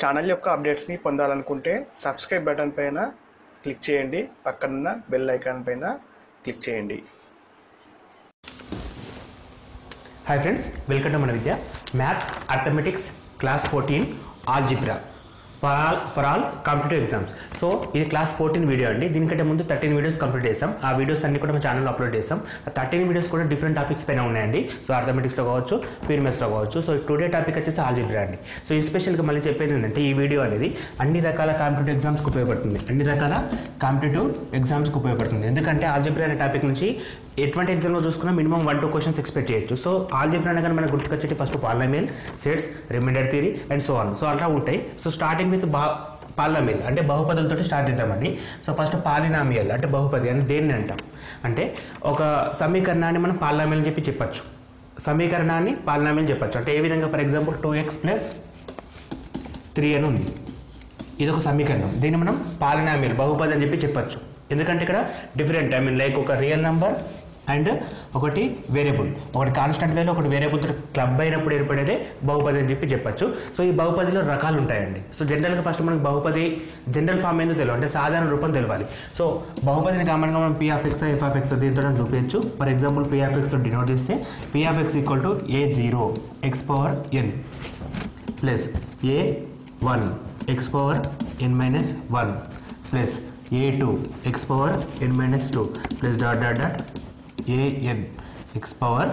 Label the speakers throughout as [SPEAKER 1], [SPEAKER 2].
[SPEAKER 1] channel యొక్క అప్డేట్స్ని పొందాలనుకుంటే subscribe button పైన క్లిక్ చేయండి పక్కనున్న బెల్ ఐకాన్ పైన క్లిక్ చేయండి
[SPEAKER 2] హాయ్ ఫ్రెండ్స్ వెల్కమ్ టు మన Vidya maths arithmetics class fourteen algebra for all for all competitive exams so ఇది క్లాస్ ఫోర్టీన్ వీడియో అండి దీనికంటే ముందు థర్టీన్ వీడియోస్ కంప్లీట్ చేస్తాం ఆ వీడియోస్ అన్ని కూడా మా ఛానల్లో అప్లోడ్ చేస్తాం ఆ థర్టీన్ వీడియోస్ కూడా డిఫరెంట్ టాపిక్స్ పైన ఉన్నాయండి సో అర్థమెటిక్స్లో కావచ్చు పీరిమెస్లో కావచ్చు సో టుడే టాపిక్ వచ్చేసి ఆల్జిబ్రా అండి సో ఈ స్పెషల్గా మళ్ళీ చెప్పేది ఏంటంటే ఈ వీడియో అనేది అన్ని రకాల కాంపిటేటివ్ ఎగ్జామ్స్కి ఉపయోగపడుతుంది అన్ని రకాల కాంపిటేటివ్ ఎగ్జామ్స్కి ఉపయోగపడుతుంది ఎందుకంటే ఆల్జిబ్రా అనే టాపిక్ నుంచి ఎటువంటి ఎగ్జామ్లో చూసుకున్నా minimum one two questions expect చేయొచ్చు సో ఆల్జిబ్రా అనగానే మనకు గుర్తుకొచ్చేటి first parliament sets remainder theorem and so on so అలా ఉంటాయి సో స్టార్టింగ్ విత్ బా పార్లమెంట్ అంటే బహుపదులతో స్టార్ట్ చేద్దామండి సో ఫస్ట్ పాలినామియల్ అంటే బహుపది అని దేన్ని అంటాం అంటే ఒక సమీకరణాన్ని మనం పార్లమెంట్ అని చెప్పి చెప్పచ్చు సమీకరణాన్ని పాలినామియల్ చెప్పచ్చు అంటే ఏ విధంగా for example two x plus three అని ఉంది ఇది ఒక సమీకరణం దీన్ని మనం పాలినామియల్ బహుపది అని చెప్పి చెప్పచ్చు ఎందుకంటే ఇక్కడ డిఫరెంట్ ఐ మీన్ లైక్ ఒక రియల్ నెంబర్ అండ్ ఒకటి వేరియబుల్ ఒకటి కాన్స్టెంట్ వేలో ఒకటి వేరియబుల్తో క్లబ్ అయినప్పుడు ఏర్పడేదే బహుపది అని చెప్పి చెప్పచ్చు సో ఈ బహుపదిలో రకాలు ఉంటాయండి సో జనరల్గా ఫస్ట్ మనకి బహుపది జనరల్ ఫామ్ ఏందో తెలియాలి అంటే సాధారణ రూపం తెలవాలి సో బహుపదిని కామన్గా మనం P of x F of x దీంతో చూపించచ్చు ఫర్ ఎగ్జాంపుల్ పీ ఆఫ్ ఎక్స్తో డినోట్ చేస్తే P of x equal to a zero x power n plus a one x power n minus one plus a two x power n minus two plus dot dot dot a n x power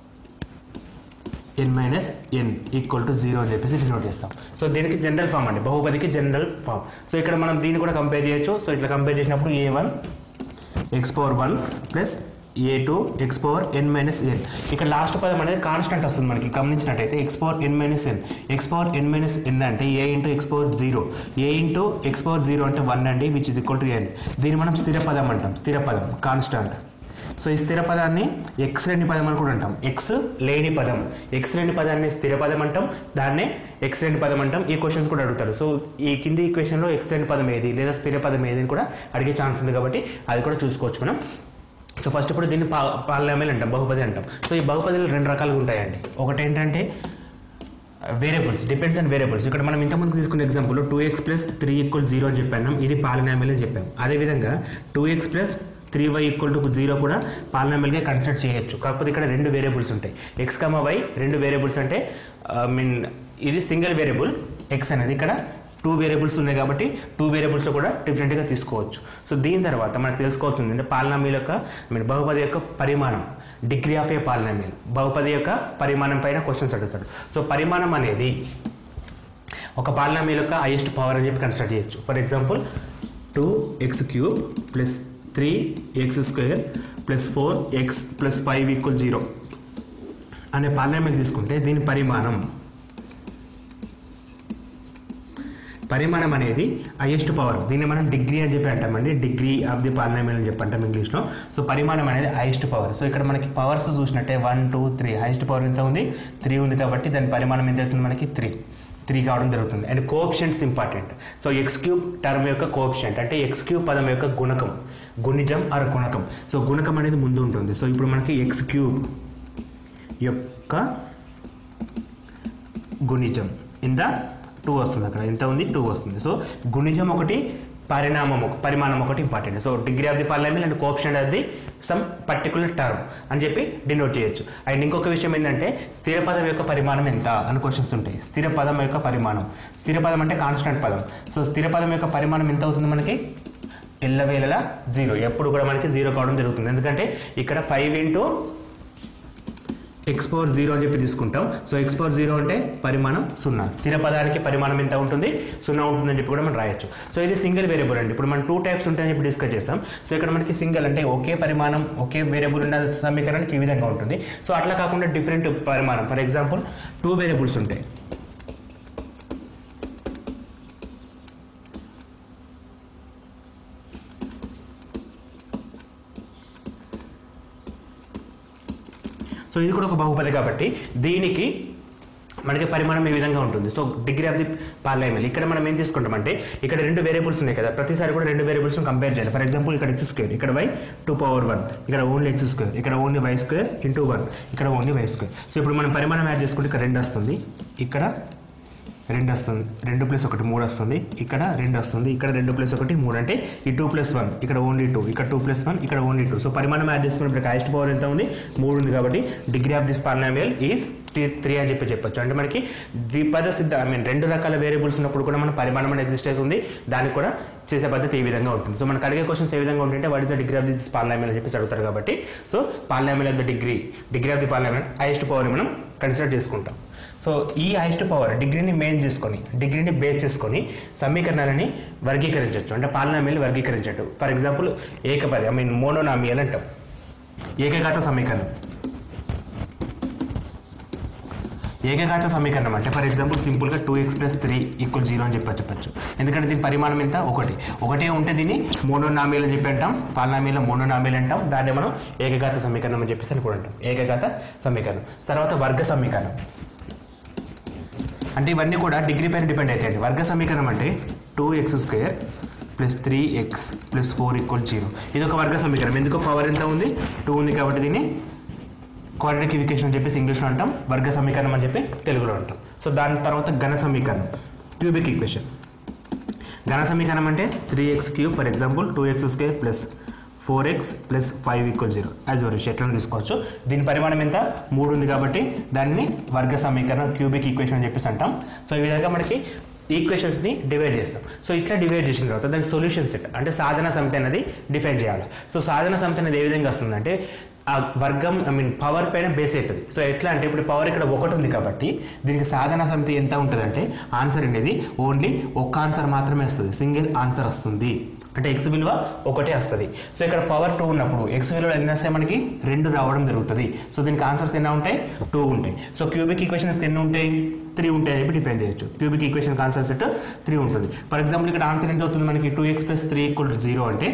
[SPEAKER 2] n minus n equal to zero అని చెప్పేసి denote చేస్తాం so దీనికి general form అండి బహుపదికి general form so ఇక్కడ మనం దీన్ని కూడా compare చేయొచ్చు సో ఇట్లా కంపేర్ చేసినప్పుడు a one x power one plus a two x power n minus n ఇక్కడ లాస్ట్ పదం అనేది కాన్స్టెంట్ వస్తుంది మనకి గమనించినట్టయితే x power n minus n x power n minus n అంటే a into x power zero a into x power zero అంటే one అండి which is equal to n దీన్ని మనం స్థిర పదం అంటాం స్థిర పదం కాన్స్టాంట్ సో ఈ స్థిర పదాన్ని ఎక్స్ లేని పదం అని కూడా అంటాం ఎక్స్ లేని పదం ఎక్స్ లేని పదాన్ని స్థిర పదం అంటాం దాన్నే ఎక్స్ లేని పదం అంటాం ఈ క్వశ్చన్స్ కూడా అడుగుతారు సో ఈ కింది ఈక్వేషన్లో ఎక్స్ లేని పదం ఏది లేదా స్థిర పదం ఏది అని కూడా అడిగే ఛాన్స్ ఉంది కాబట్టి అది కూడా చూసుకోవచ్చు మనం సో ఫస్ట్ ఇప్పుడు దీన్ని పా పాలనామీలు అంటాం బహుపది అంటాం సో ఈ బహుపదిలో రెండు రకాలుగా ఉంటాయండి ఒకటి ఏంటంటే వేరియబుల్స్ డిపెండ్స్ అండ్ వేరియబుల్స్ ఇక్కడ మనం ఇంతకుముందు తీసుకున్న example two x plus three equal zero అని చెప్పాను ఇది పాలినామిల్ అని చెప్పాం అదేవిధంగా two x plus three y equal to zero కూడా పాలినామిల్గా కన్సిడర్ చేయొచ్చు కాకపోతే ఇక్కడ రెండు వేరియబుల్స్ ఉంటాయి ఎక్స్ కమ వై రెండు వేరియబుల్స్ అంటే ఐ మీన్ ఇది సింగిల్ వేరియబుల్ ఎక్స్ అనేది ఇక్కడ టూ వేరియబుల్స్ ఉన్నాయి కాబట్టి టూ వేరియబుల్స్ కూడా డిఫరెంట్గా తీసుకోవచ్చు సో దీని తర్వాత మనకు తెలుసుకోవాల్సింది అంటే పాలనామీల యొక్క మీన్ బహుపది యొక్క పరిమాణం డిగ్రీ ఆఫ్ ఏ పాలనామీల్ బహుపది యొక్క పరిమాణం పైన క్వశ్చన్స్ అడుగుతాడు సో పరిమాణం అనేది ఒక పాలనామీల యొక్క హైయెస్ట్ పవర్ అని చెప్పి కన్సిడర్ చేయొచ్చు for example two x cube plus three x square plus four x plus five equal zero అనే పాలనామీలు తీసుకుంటే దీని పరిమాణం పరిమాణం అనేది హైయెస్ట్ పవర్ దీన్ని మనం డిగ్రీ అని చెప్పి అంటామండి డిగ్రీ ఆఫ్ ది పాలినామిల్ అని చెప్పి అంటాం ఇంగ్లీష్లో సో పరిమాణం అనేది హైయెస్ట్ పవర్ సో ఇక్కడ మనకి పవర్స్ చూసినట్టే one two three highest power ఎంత ఉంది త్రీ ఉంది కాబట్టి దాని పరిమాణం ఎంత అవుతుంది మనకి త్రీ త్రీ కావడం జరుగుతుంది and coefficients important so x cube term యొక్క కోఆప్షెంట్ అంటే ఎక్స్ క్యూబ్ పదం యొక్క గుణకం గుణిజం ఆర్ గుణకం సో గుణకం అనేది ముందు ఉంటుంది సో ఇప్పుడు మనకి ఎక్స్ క్యూబ్ యొక్క గుణిజం ఇంద టూ వస్తుంది అక్కడ ఎంత ఉంది టూ వస్తుంది సో గుణిజం ఒకటి పరిణామం ఒక పరిమాణం ఒకటి important so degree of the parliament and coefficient of the some particular term అని చెప్పి డినోట్ చేయొచ్చు అండ్ ఇంకొక విషయం ఏంటంటే స్థిర పదం యొక్క పరిమాణం ఎంత అని క్వశ్చన్స్ ఉంటాయి స్థిర పదం యొక్క పరిమాణం స్థిర పదం అంటే కాన్స్టెంట్ పదం సో స్థిర పదం యొక్క పరిమాణం ఎంత అవుతుంది మనకి ఎల్లవేళలా జీరో ఎప్పుడు కూడా మనకి జీరో కావడం జరుగుతుంది ఎందుకంటే ఇక్కడ five into x power zero అని చెప్పి తీసుకుంటాం సో ఎక్స్ పవర్ జీరో అంటే పరిమాణం సున్నా స్థిర పదానికి పరిమాణం ఎంత ఉంటుంది సున్నా ఉంటుందని చెప్పి కూడా మనం రాయొచ్చు సో ఇది సింగిల్ వేరియబుల్ అండి ఇప్పుడు మనం టూ టైప్స్ ఉంటాయని చెప్పి డిస్కస్ చేస్తాం సో ఇక్కడ మనకి సింగిల్ అంటే ఒకే పరిమాణం ఒకే వేరియబుల్ ఉన్న సమీకరణానికి ఈ విధంగా ఉంటుంది సో అట్లా కాకుండా డిఫరెంట్ పరిమాణం ఫర్ ఎగ్జాంపుల్ టూ వేరియబుల్స్ ఉంటాయి సో ఇది కూడా ఒక బహుపది కాబట్టి దీనికి మనకి పరిమాణం ఈ విధంగా ఉంటుంది so degree of the polynomial ఇక్కడ మనం ఏం తీసుకుంటామంటే ఇక్కడ రెండు వేరియబుల్స్ ఉన్నాయి కదా ప్రతిసారి కూడా రెండు వేరియబుల్స్ కంపేర్ చేయాలి ఫర్ ఎగ్జాంపుల్ ఇక్కడ ఎక్స్ స్క్వేర్ ఇక్కడ వై టూ పవర్ వన్ ఇక్కడ ఓన్లీ ఎక్స్ స్క్వేర్ ఇక్కడ only y square into one ఇక్కడ ఓన్లీ వై స్క్వేర్ సో ఇప్పుడు మనం పరిమాణం యాడ్ చేసుకుంటే ఇక్కడ రెండు వస్తుంది ఇక్కడ రెండు వస్తుంది రెండు ప్లస్ ఒకటి మూడు వస్తుంది ఇక్కడ రెండు వస్తుంది ఇక్కడ రెండు ప్లస్ ఒకటి మూడు అంటే ఈ టూ ప్లస్ వన్ ఇక్కడ ఓన్లీ టూ ఇక్కడ టూ ప్లస్ వన్ ఇక్కడ ఓన్లీ టూ సో పరిమాణం యాడ్ చేసుకున్నప్పుడు హైయెస్ట్ పవర్ ఎంత ఉంది మూడు ఉంది కాబట్టి degree of this polynomial is three అని చెప్పి చెప్పొచ్చు అంటే మనకి ద్విపద సిద్ధ ఐ మీన్ రెండు రకాల వేరియబుల్స్ ఉన్నప్పుడు కూడా మన పరిమాణం అనేది ఎగ్జిస్ట్ అవుతుంది దానికి కూడా చేసే పద్ధతి ఈ విధంగా ఉంటుంది సో మనకు అడిగే క్వశ్చన్స్ ఏ విధంగా ఉంటుంటే what is the degree of this polynomial అని చెప్పేసి అడుగుతారు కాబట్టి so polynomial of the degree degree of the polynomial highest పవర్ని మనం కన్సిడర్ చేసుకుంటాం సో ఈ హైయెస్ట్ పవర్ డిగ్రీని మెయిన్ చేసుకొని డిగ్రీని బేస్ చేసుకొని సమీకరణాలని వర్గీకరించవచ్చు అంటే పాలనామీలు వర్గీకరించట్టు ఫర్ ఎగ్జాంపుల్ ఏకపది ఐ మీన్ మోనోనామియల్ అంటాం ఏకఘాత సమీకరణం ఏకఘాత సమీకరణం అంటే ఫర్ ఎగ్జాంపుల్ సింపుల్గా two x plus three equal zero అని చెప్పి చెప్పచ్చు ఎందుకంటే దీని పరిమాణం ఎంత ఒకటి ఒకటే ఉంటే దీన్ని మోనోనామీల్ అని చెప్పి అంటాం పాలనామీలో మోనోనామీల్ అంటాం దాన్ని మనం ఏకఘాత సమీకరణం అని చెప్పేసి అని కూడా అంటాం ఏకఘాత సమీకరణం తర్వాత వర్గ సమీకరణం అంటే ఇవన్నీ కూడా డిగ్రీ పైన డిపెండ్ అవుతాయండి వర్గ సమీకరణం అంటే two x square plus three x plus four equal zero ఇది ఒక వర్గ సమీకరణం ఎందుకు పవర్ ఎంత ఉంది టూ ఉంది కాబట్టి దీన్ని క్వాడ్రటిక్ ఈక్వేషన్ అని చెప్పేసి ఇంగ్లీష్లో అంటాం వర్గ సమీకరణం అని చెప్పి తెలుగులో అంటాం సో దాని తర్వాత ఘన సమీకరణం క్యూబిక్ ఈక్వేషన్ ఘన సమీకరణం అంటే three x cube for example two x square plus four x plus five equal zero as వరిష్ ఎట్లా తీసుకోవచ్చు దీని పరిమాణం ఎంత మూడు ఉంది కాబట్టి దాన్ని వర్గ సమీకరణం క్యూబిక్ ఈక్వేషన్ అని చెప్పేసి అంటాం సో ఈ విధంగా మనకి ఈక్వేషన్స్ని డివైడ్ చేస్తాం సో ఇట్లా డివైడ్ చేసిన తర్వాత దానికి సొల్యూషన్ సెట్ అంటే సాధన సమితి అనేది డిఫైన్ చేయాలి సో సాధన సమితి అనేది ఏ విధంగా వస్తుందంటే ఆ వర్గం ఐ మీన్ పవర్ పైన బేస్ అవుతుంది సో ఎట్లా అంటే ఇప్పుడు పవర్ ఇక్కడ ఒకటి ఉంది కాబట్టి దీనికి సాధన సమితి ఎంత ఉంటుందంటే ఆన్సర్ అనేది ఓన్లీ ఒక్క ఆన్సర్ మాత్రమే వస్తుంది సింగిల్ ఆన్సర్ వస్తుంది అంటే ఎక్స్ విలువ ఒకటే వస్తుంది సో ఇక్కడ పవర్ టూ ఉన్నప్పుడు ఎక్స్ విలువ ఎన్ని వస్తాయి మనకి రెండు రావడం జరుగుతుంది సో దీనికి ఆన్సర్స్ ఎన్ని ఉంటాయి టూ ఉంటాయి సో క్యూబిక్ ఈక్వేషన్స్ ఎన్ని ఉంటాయి త్రీ ఉంటాయి అని చెప్పి డిపెండ్ చేయొచ్చు cubic equation answer set three ఉంటుంది ఫర్ ఎగ్జాంపుల్ ఇక్కడ ఆన్సర్ ఎంత అవుతుంది మనకి two x plus three equal to zero అంటే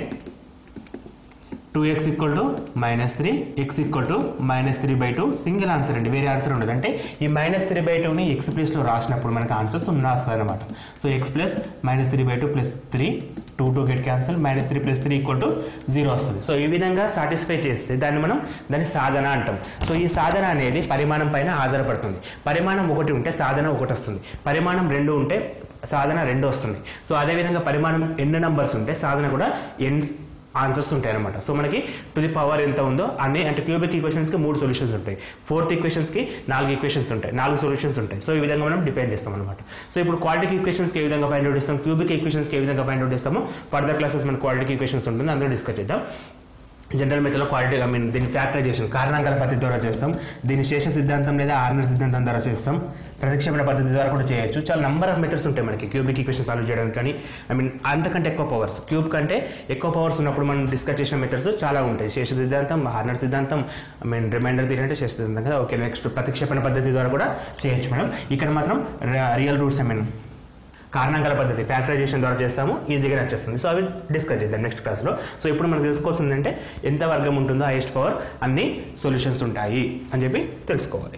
[SPEAKER 2] two x equal to minus three x equal to minus three by two single answer అండి వేరే answer ఉండదు అంటే ఈ మైనస్ త్రీ బై టూని ఎక్స్ ప్లస్లో రాసినప్పుడు మనకి ఆన్సర్ సున్నా వస్తుంది అనమాట so x plus minus three by two plus three two two get cancel minus three plus three equal to zero వస్తుంది సో ఈ విధంగా సాటిస్ఫై చేస్తే దాన్ని మనం దాన్ని సాధన అంటాం సో ఈ సాధన అనేది పరిమాణం పైన ఆధారపడుతుంది పరిమాణం ఒకటి ఉంటే సాధన ఒకటి వస్తుంది పరిమాణం రెండు ఉంటే సాధన రెండు వస్తుంది సో అదేవిధంగా పరిమాణం ఎన్ని నంబర్స్ ఉంటే సాధన కూడా ఎన్ ఆన్సర్స్ ఉంటాయి అనమాట సో మనకి టు ది పవర్ ఎంత ఉందో అన్ని అంటే క్యూబిక్ ఈక్వేషన్స్కి మూడు సొల్యూషన్స్ ఉంటాయి ఫోర్త్ ఈక్వేషన్స్కి నాలుగు ఈక్వేషన్స్ ఉంటాయి నాలుగు సొల్యూషన్స్ ఉంటాయి సో ఈ విధంగా మనం డిపెండ్ చేస్తాం అనమాట సో ఇప్పుడు క్వాలిటీ ఈక్వేషన్స్కి ఏ విధంగా ఫైండ్ అవుట్ చేస్తాం క్యూబిక్ ఈక్వేషన్స్కి ఏ విధంగా ఫైండ్ అవుట్ చేస్తామో ఫర్దర్ క్లాసెస్ మన క్వాలిటీ ఈక్వేషన్స్ ఉంటుంది అందులో డిస్కస్ చేద్దాం జనరల్ మెథడ్లో క్వాలిటీ ఐ మీన్ దీన్ని ఫ్యాక్టరైజేషన్ కారణాంకాల పద్ధతి ద్వారా చేస్తాం దీన్ని శేష సిద్ధాంతం లేదా ఆర్నర్ సిద్ధాంతం ద్వారా చేస్తాం ప్రతిక్షేపణ పద్ధతి ద్వారా కూడా చేయొచ్చు చాలా నంబర్ ఆఫ్ మెథడ్స్ ఉంటాయి మనకి క్యూబిక్ ఈక్వేషన్ సాల్వ్ చేయడానికి కానీ ఐ మీన్ అంతకంటే ఎక్కువ పవర్స్ క్యూబ్ కంటే ఎక్కువ పవర్స్ ఉన్నప్పుడు మనం డిస్కస్ చేసిన మెథడ్స్ చాలా ఉంటాయి శేష సిద్ధాంతం హార్నర్ సిద్ధాంతం ఐ మీన్ రిమైండర్ థియరీ అంటే శేష సిద్ధాంతం కదా ఓకే నెక్స్ట్ ప్రతిక్షేపణ పద్ధతి ద్వారా కూడా చేయొచ్చు మేడం ఇక్కడ మాత్రం రియల్ రూట్స్ ఐ మీన్ కారణాంకాల పద్ధతి ఫ్యాక్టరైజేషన్ ద్వారా చేస్తాము ఈజీగా వచ్చేస్తుంది సో అవి డిస్కస్ చేద్దాం నెక్స్ట్ క్లాస్లో సో ఇప్పుడు మనకు తెలుసుకోవాల్సింది అంటే ఎంత వర్గం ఉంటుందో హైయెస్ట్ పవర్ అన్ని సొల్యూషన్స్ ఉంటాయి అని చెప్పి తెలుసుకోవాలి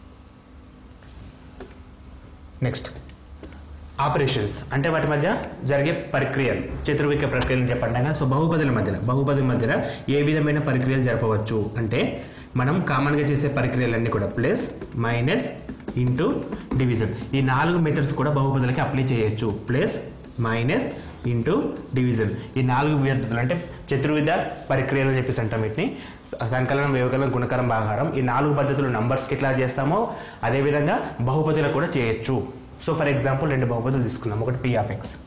[SPEAKER 2] నెక్స్ట్ ఆపరేషన్స్ అంటే వాటి మధ్య జరిగే ప్రక్రియలు చతుర్విక ప్రక్రియలు చెప్పండి కదా సో బహుపదుల మధ్యలో బహుపదుల మధ్యలో ఏ విధమైన ప్రక్రియలు జరపవచ్చు అంటే మనం కామన్గా చేసే ప్రక్రియలన్నీ కూడా ప్లస్ మైనస్ ఇంటూ డివిజన్ ఈ నాలుగు మెథడ్స్ కూడా బహుపదులకి అప్లై చేయొచ్చు ప్లస్ మైనస్ ఇంటూ డివిజన్ ఈ నాలుగు పద్ధతులు అంటే చతుర్విధ ప్రక్రియలు అని చెప్పేసి అంటాం వీటిని స- సంకలనం వ్యవకలనం గుణకరం భాగారం ఈ నాలుగు పద్ధతులు నంబర్స్కి ఎట్లా చేస్తామో అదేవిధంగా బహుపదులకు కూడా చేయొచ్చు సో ఫర్ ఎగ్జాంపుల్ రెండు బహుపదులు తీసుకుందాం ఒకటి P of x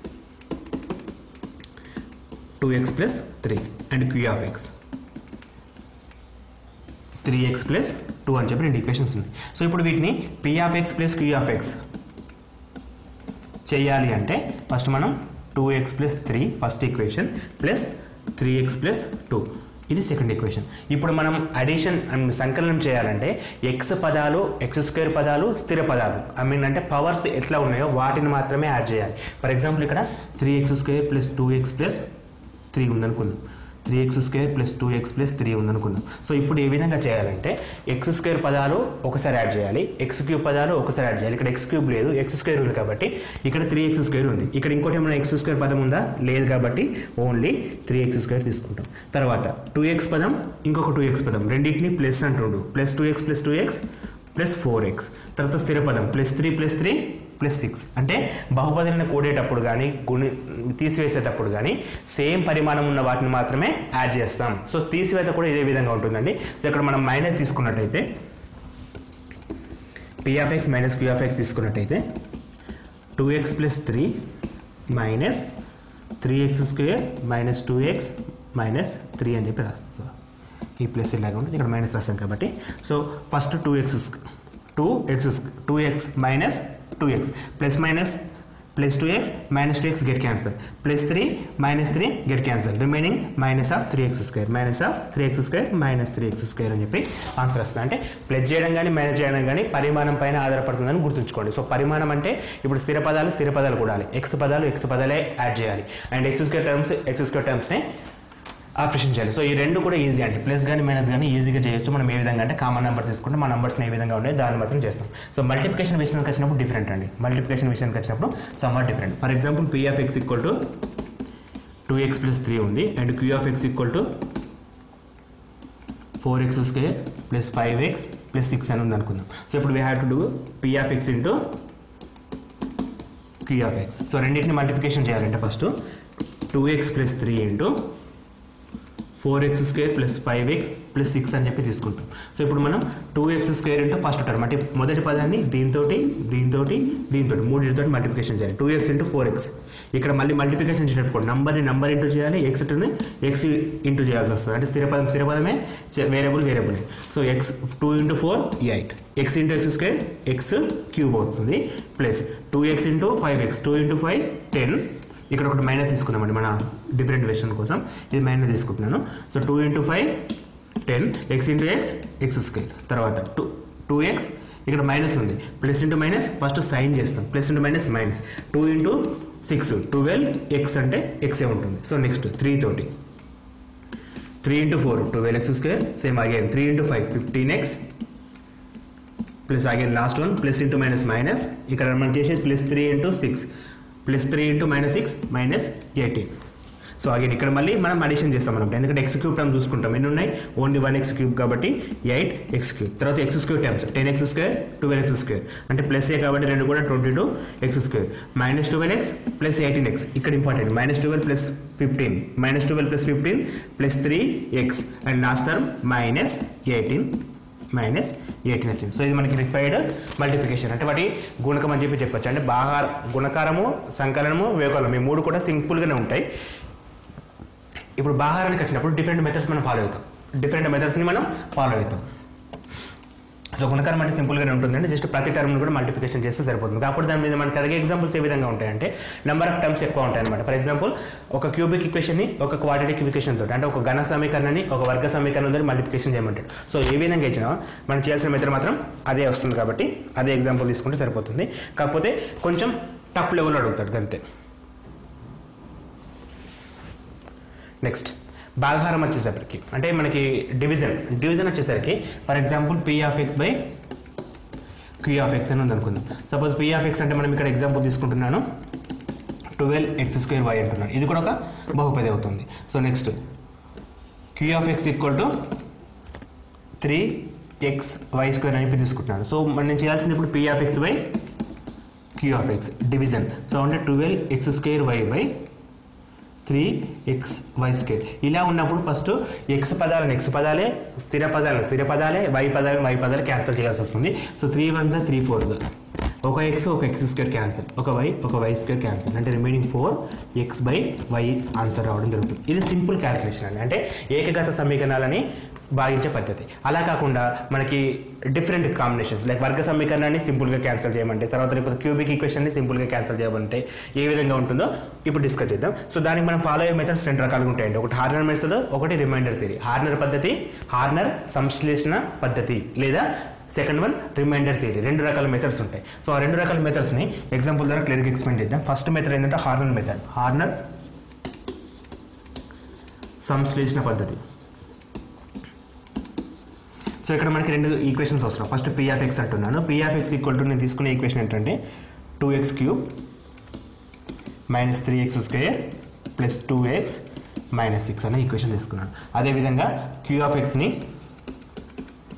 [SPEAKER 2] two x plus three and Q of x three x plus two అని చెప్పి రెండు ఈక్వేషన్స్ ఉన్నాయి సో ఇప్పుడు వీటిని P of x plus Q of x చేయాలి అంటే ఫస్ట్ మనం two x plus three first equation plus three x plus two ఇది సెకండ్ ఈక్వేషన్ ఇప్పుడు మనం అడిషన్ సంకలనం చేయాలంటే ఎక్స్ పదాలు ఎక్స్ స్క్వేర్ పదాలు స్థిర పదాలు ఐ మీన్ అంటే పవర్స్ ఎట్లా ఉన్నాయో వాటిని మాత్రమే యాడ్ చేయాలి ఫర్ ఎగ్జాంపుల్ ఇక్కడ three x square plus two x plus three ఉందనుకుందాం three x square plus two x plus three ఉందనుకుందాం సో ఇప్పుడు ఏ విధంగా చేయాలంటే ఎక్స్ స్క్వేర్ పదాలు ఒకసారి యాడ్ చేయాలి ఎక్స్ క్యూబ్ పదాలు ఒకసారి యాడ్ చేయాలి ఇక్కడ ఎక్స్ క్యూబ్ లేదు ఎక్స్ స్క్వేర్ ఉంది కాబట్టి ఇక్కడ త్రీ ఎక్స్ స్క్వేర్ ఉంది ఇక్కడ ఇంకోటి ఏమైనా ఎక్స్ స్క్వేర్ పదం ఉందా లేదు కాబట్టి ఓన్లీ త్రీ ఎక్స్ స్క్వేర్ తీసుకుంటాం తర్వాత టూ ఎక్స్ పదం ఇంకొక టూ ఎక్స్ పదం రెండింటిని ప్లస్ అంటుండు plus two x plus two x plus four x తర్వాత స్థిర పదం plus three plus three plus six అంటే బహుపదిని కూడేటప్పుడు కానీ గుణి తీసివేసేటప్పుడు కానీ సేమ్ పరిమాణం ఉన్న వాటిని మాత్రమే యాడ్ చేస్తాం సో తీసివేత కూడా ఇదే విధంగా ఉంటుందండి సో ఇక్కడ మనం మైనస్ తీసుకున్నట్టయితే P of x minus Q of x తీసుకున్నట్టయితే two x plus three minus three x square minus two x minus three అని చెప్పి రాస్తాం సో ఈ ప్లస్ ఇలాగా ఉంటుంది ఇక్కడ మైనస్ రాస్తాం కాబట్టి so first two x two x two x minus two x plus minus plus two x minus two x get cancel plus three minus three get cancel remaining minus of three x square minus of three x square minus three x square అని చెప్పి answer వస్తుంది అంటే plus చేయడం కానీ minus చేయడం కానీ పరిమాణం పైన ఆధారపడుతుందని గుర్తుంచుకోండి సో పరిమాణం అంటే ఇప్పుడు స్థిర పదాలు స్థిర పదాలు కూడాలి ఎక్స్ పదాలు ఎక్స్ పదాలే యాడ్ చేయాలి and x square terms x square టర్మ్స్ని ఆపరేషన్ చేయాలి సో ఈ రెండు కూడా ఈజీ అంటే ప్లస్ కానీ మైనస్ కానీ ఈజీగా చేయొచ్చు మనం ఏ విధంగా అంటే కామన్ నెంబర్స్ తీసుకుంటే మా నెంబర్స్ని ఏ విధంగా ఉన్నాయి దాన్ని మాత్రం చేస్తాం సో మల్టిప్లికేషన్ విషయానికి వచ్చినప్పుడు డిఫరెంట్ అండి మల్టిప్లికేషన్ విషయానికి వచ్చినప్పుడు somewhat different for example P of x equal to two x plus three ఉంది and Q of x equal to four x square plus five X plus six అని ఉంది అనుకుందాం so ఇప్పుడు we have to do P of x into Q of x so రెండింటిని multiplication చేయాలంటే first two x plus three into four x square plus five X plus six అని చెప్పి తీసుకుంటాం so ఇప్పుడు మనం two x square into first term అంటే మొదటి పదాన్ని దీంతో దీంతో దీంతో మూడింటితో మల్టిప్లికేషన్ చేయాలి two x into four x ఇక్కడ మళ్ళీ మల్టిప్లికేషన్ చేసేటప్పుడు నంబర్ని నంబర్ ఇంటూ చేయాలి ఎక్స్ టూని ఎక్స్ ఇంటూ చేయాల్సి వస్తుంది అంటే స్థిరపదం స్థిరపదమే variable variable so x two into four eight x into x square x cube అవుతుంది plus two x into five x two into five ten ఇక్కడ ఒకటి మైనస్ తీసుకున్నామండి మన డిఫరెంట్ వెర్షన్ కోసం ఇది మైనస్ తీసుకుంటున్నాను so two into five ten x into x x square తర్వాత two two x ఇక్కడ మైనస్ ఉంది plus into minus first sign చేస్తాం plus into minus minus two into six twelve x అంటే ఎక్సే ఉంటుంది సో నెక్స్ట్ త్రీ తోటి three into four twelve x square same again three into five fifteen x plus again last one plus into minus minus ఇక్కడ మనం చేసేది plus three into six plus three into minus six minus eighteen so again ఇక్కడ మళ్ళీ మనం addition చేస్తాం అనమాట ఎందుకంటే X cube term చూసుకుంటాం ఎన్ని ఉన్నాయి ఓన్లీ వన్ ఎక్స్ క్యూబ్ కాబట్టి ఎయిట్ ఎక్స్ క్యూబ్ తర్వాత x square terms ten x square twelve x square అంటే ప్లస్ ఏ కాబట్టి రెండు కూడా twenty two x square minus twelve x plus eighteen x ఇక్కడ important minus twelve plus fifteen minus twelve plus fifteen plus three x and last term minus eighteen minus eighteen వచ్చింది so ఇది మనకి required multiplication అంటే వాటి గుణకం అని చెప్పి చెప్పొచ్చు అంటే బాగా గుణకారము సంకలనము వ్యవకలనం ఈ మూడు కూడా సింపుల్గానే ఉంటాయి ఇప్పుడు బాహారానికి వచ్చినప్పుడు డిఫరెంట్ మెథడ్స్ మనం ఫాలో అవుతాం డిఫరెంట్ మెథడ్స్ని మనం ఫాలో అవుతాం సో గుణకారం అంటే సింపుల్గానే ఉంటుందండి జస్ట్ ప్రతి టర్మ్ని కూడా మల్టిప్లికేషన్ చేస్తే సరిపోతుంది కాకపోతే దాని మీద మనకి అడిగే ఎగ్జాంపుల్స్ ఏ విధంగా ఉంటాయంటే నెంబర్ ఆఫ్ టర్మ్స్ ఎక్కువ ఉంటాయి అనమాట ఫర్ ఎగ్జాంపుల్ ఒక క్యూబిక్ ఈక్వేషన్ని ఒక క్వాడ్రటిక్ ఈక్వేషన్ తోటి అంటే ఒక ఘన సమీకరణాన్ని ఒక వర్గ సమీకరణం తోటి మల్టిప్లికేషన్ చేయమంటాడు సో ఏ విధంగా ఇచ్చినా మనం చేయాల్సిన మెథడ్ మాత్రం అదే వస్తుంది కాబట్టి అదే ఎగ్జాంపుల్ తీసుకుంటే సరిపోతుంది కాకపోతే కొంచెం టఫ్ లెవెల్ అడుగుతాడు అంతే నెక్స్ట్ భాగహారం వచ్చేసరికి అంటే మనకి డివిజన్ డివిజన్ వచ్చేసరికి for example P of x by Q of x అని ఉంది అనుకుందాం సపోజ్ పీ ఆఫ్ ఎక్స్ అంటే మనం ఇక్కడ ఎగ్జాంపుల్ తీసుకుంటున్నాను ట్వెల్వ్ ఎక్స్ స్క్వేర్ వై అంటున్నాను ఇది కూడా ఒక బహుపది అవుతుంది so next Q of x equal to three x y square అని చెప్పి తీసుకుంటున్నాను సో మనం నేను చేయాల్సింది ఇప్పుడు P of x by Q of x division so అంటే twelve x square y by three x y square ఇలా ఉన్నప్పుడు ఫస్ట్ ఎక్స్ పదాలను ఎక్స్ పదాలే స్థిర పదాలను స్థిర పదాలే వై పదాలను వై పదాలు క్యాన్సిల్ చేయాల్సి వస్తుంది సో త్రీ వన్ జా త్రీ ఫోర్ జా ఒక ఎక్స్ ఒక ఎక్స్ స్క్వేర్ క్యాన్సిల్ ఒక వై ఒక వై స్క్వేర్ క్యాన్సిల్ అంటే remaining four x by y answer రావడం జరుగుతుంది ఇది సింపుల్ క్యాలిక్యులేషన్ అండి అంటే ఏకగత సమీకరణాలని భాగించే పద్ధతి అలా కాకుండా మనకి డిఫరెంట్ కాంబినేషన్స్ లైక్ వర్గ సమీకరణాన్ని సింపుల్గా క్యాన్సిల్ చేయమంటే తర్వాత లేకపోతే క్యూబిక్ ఈక్వేషన్ని సింపుల్గా క్యాన్సిల్ చేయమంటే ఏ విధంగా ఉంటుందో ఇప్పుడు డిస్కస్ చేద్దాం సో దానికి మనం ఫాలో అయ్యే మెథడ్స్ రెండు రకాలుగా ఉంటాయండి ఒకటి హార్నర్ మెథడ్ ఒకటి రిమైండర్ థియరీ హార్నర్ పద్ధతి హార్నర్ సంశ్లేషణ పద్ధతి లేదా సెకండ్ వన్ రిమైండర్ థియరీ రెండు రకాల మెథడ్స్ ఉంటాయి సో ఆ రెండు రకాల మెథడ్స్ని ఎగ్జాంపుల్ ద్వారా క్లియర్గా ఎక్స్ప్లెయిన్ చేద్దాం ఫస్ట్ మెథడ్ ఏంటంటే హార్నర్ మెథడ్ హార్నర్ సంశ్లేషణ పద్ధతి సో ఇక్కడ మనకి రెండు ఈక్వేషన్స్ అవసరం ఫస్ట్ పీ ఆఫ్ ఎక్స్ అంటున్నాను P of x equal to నేను తీసుకునే ఈక్వేషన్ ఏంటంటే two x cube minus three x square plus two x minus six అనే ఈక్వేషన్ తీసుకున్నాను అదేవిధంగా క్యూ ఆఫ్ ఎక్స్ని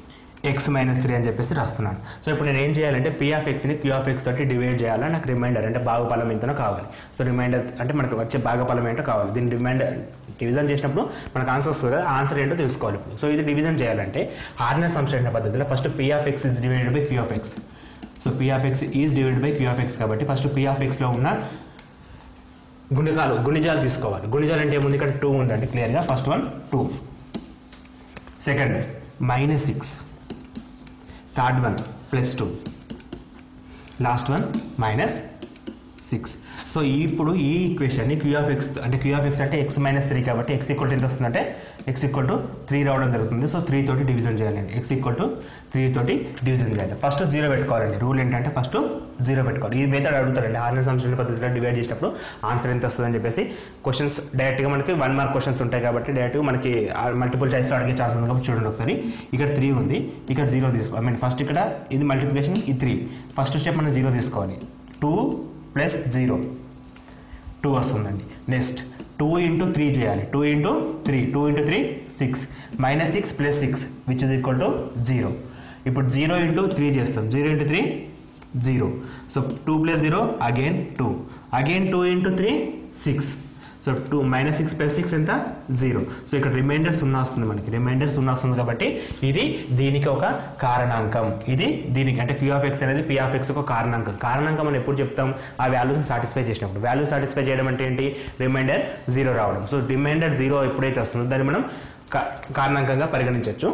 [SPEAKER 2] ఎక్స్ మైనస్ త్రీ అని చెప్పేసి రాస్తున్నాను సో ఇప్పుడు నేను ఏం చేయాలంటే పీ ఆఫ్ ఎక్స్ని క్యూ ఆఫ్ ఎక్స్ తోటి డివైడ్ చేయాలా నాకు రిమైండర్ అంటే భాగఫలం ఎంతనో కావాలి సో రిమైండర్ అంటే మనకు వచ్చే భాగఫలం ఏంటో కావాలి దీన్ని రిమైండర్ డివిజన్ చేసినప్పుడు మనకు ఆన్సర్ వస్తుంది కదా ఆన్సర్ ఏంటో తెలుసుకోవాలి ఇప్పుడు సో ఇది డివిజన్ చేయాలంటే హార్నర్ సంశ్లేషణ పద్ధతిలో first P of x is divided by Q of x so P of x is divided by Q of x కాబట్టి ఫస్ట్ పీ ఆఫ్ ఎక్స్లో ఉన్న గుణికాలు గుణిజాలు తీసుకోవాలి గుణిజాలు అంటే ఏముంది ఇక్కడ టూ ఉందండి క్లియర్గా first one two second minus six third one plus two last one minus six so ఇప్పుడు ఈ ఈక్వేషన్ని క్యూ ఆఫ్ ఎక్స్ అంటే క్యూ ఆఫ్ ఎక్స్ అంటే ఎక్స్ మైనస్ త్రీ కాబట్టి ఎక్స్ ఈక్వల్ టు ఎంత వస్తుందంటే ఎక్స్ ఈక్వల్ టు త్రీ రావడం జరుగుతుంది సో త్రీ తోటి డివిజన్ చేయాలండి ఎక్స్ ఈక్వల్ టు త్రీ తోటి డివిజన్ చేయాలి ఫస్ట్ జీరో పెట్టుకోవాలండి రూల్ ఏంటంటే ఫస్ట్ జీరో పెట్టుకోవాలి ఈ మెథడ్ అడుగుతారండి ఆర్నర్ సంశ్లేషణ పద్ధతిలో డివైడ్ చేసినప్పుడు ఆన్సర్ ఎంత వస్తుందని చెప్పేసి క్వశ్చన్స్ డైరెక్ట్గా మనకి వన్ మార్క్ క్వశ్చన్స్ ఉంటాయి కాబట్టి డైరెక్ట్గా మనకి మల్టిపుల్ చాయిస్లో అడిగే ఛాన్స్ ఉంది కాబట్టి చూడండి ఒకసారి ఇక్కడ త్రీ ఉంది ఇక్కడ జీరో తీసుకో ఐ మీన్ ఫస్ట్ ఇక్కడ ఇది మల్టిప్లికేషన్ ఈ త్రీ ఫస్ట్ స్టెప్ మనం జీరో తీసుకోవాలి టూ ప్లస్ జీరో టూ వస్తుందండి నెక్స్ట్ టూ ఇంటూ త్రీ చేయాలి two into three two into three six minus six plus six which is equal to zero ఇప్పుడు zero into three చేస్తాం zero into three zero so two plus zero again two again two into three six so two minus six plus six ఎంత zero so ఇక్కడ remainder సున్నా వస్తుంది మనకి reminder సున్నా వస్తుంది కాబట్టి ఇది దీనికి ఒక కారణాంకం ఇది దీనికి అంటే క్యూ ఆఫ్ ఎక్స్ అనేది పీ ఆఫ్ ఎక్స్ ఒక కారణాంకం కారణాంకం మనం ఎప్పుడు చెప్తాం ఆ వాల్యూని సాటిస్ఫై చేసినప్పుడు వాల్యూ సాటిస్ఫై చేయడం అంటే ఏంటి రిమైండర్ జీరో రావడం సో రిమైండర్ జీరో ఎప్పుడైతే వస్తుందో దాన్ని మనం కా- కారణాంకంగా పరిగణించవచ్చు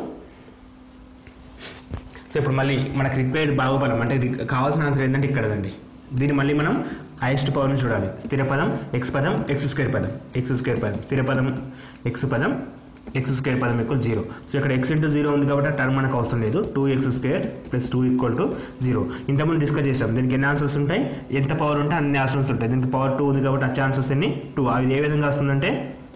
[SPEAKER 2] సో ఇప్పుడు మళ్ళీ మనకి రిక్వైర్డ్ బాహుబలం అంటే రి- కావాల్సిన ఆన్సర్ ఏంటంటే ఇక్కడదండి దీన్ని మళ్ళీ మనం హైయెస్ట్ పవర్ని చూడాలి స్థిర పదం ఎక్స్ పదం ఎక్స్ స్క్వేర్ పదం ఎక్స్ స్క్వేర్ పదం స్థిర పదం ఎక్స్ పదం ఎక్స్ స్క్వేర్ పదం ఈక్వల్ జీరో సో ఇక్కడ ఎక్స్ ఇంటూ జీరో ఉంది కాబట్టి ఆ టర్మ్ మనకు అవసరం లేదు two x square plus two equal to zero ఇంతకుముందు డిస్కస్ చేసాం దీనికి ఎన్ని ఆన్సర్స్ ఉంటాయి ఎంత పవర్ ఉంటే అన్ని ఆన్సర్స్ ఉంటాయి దీనికి పవర్ టూ ఉంది కాబట్టి వచ్చే ఆన్సర్స్ ఎన్ని టూ అవి ఏ విధంగా వస్తుందంటే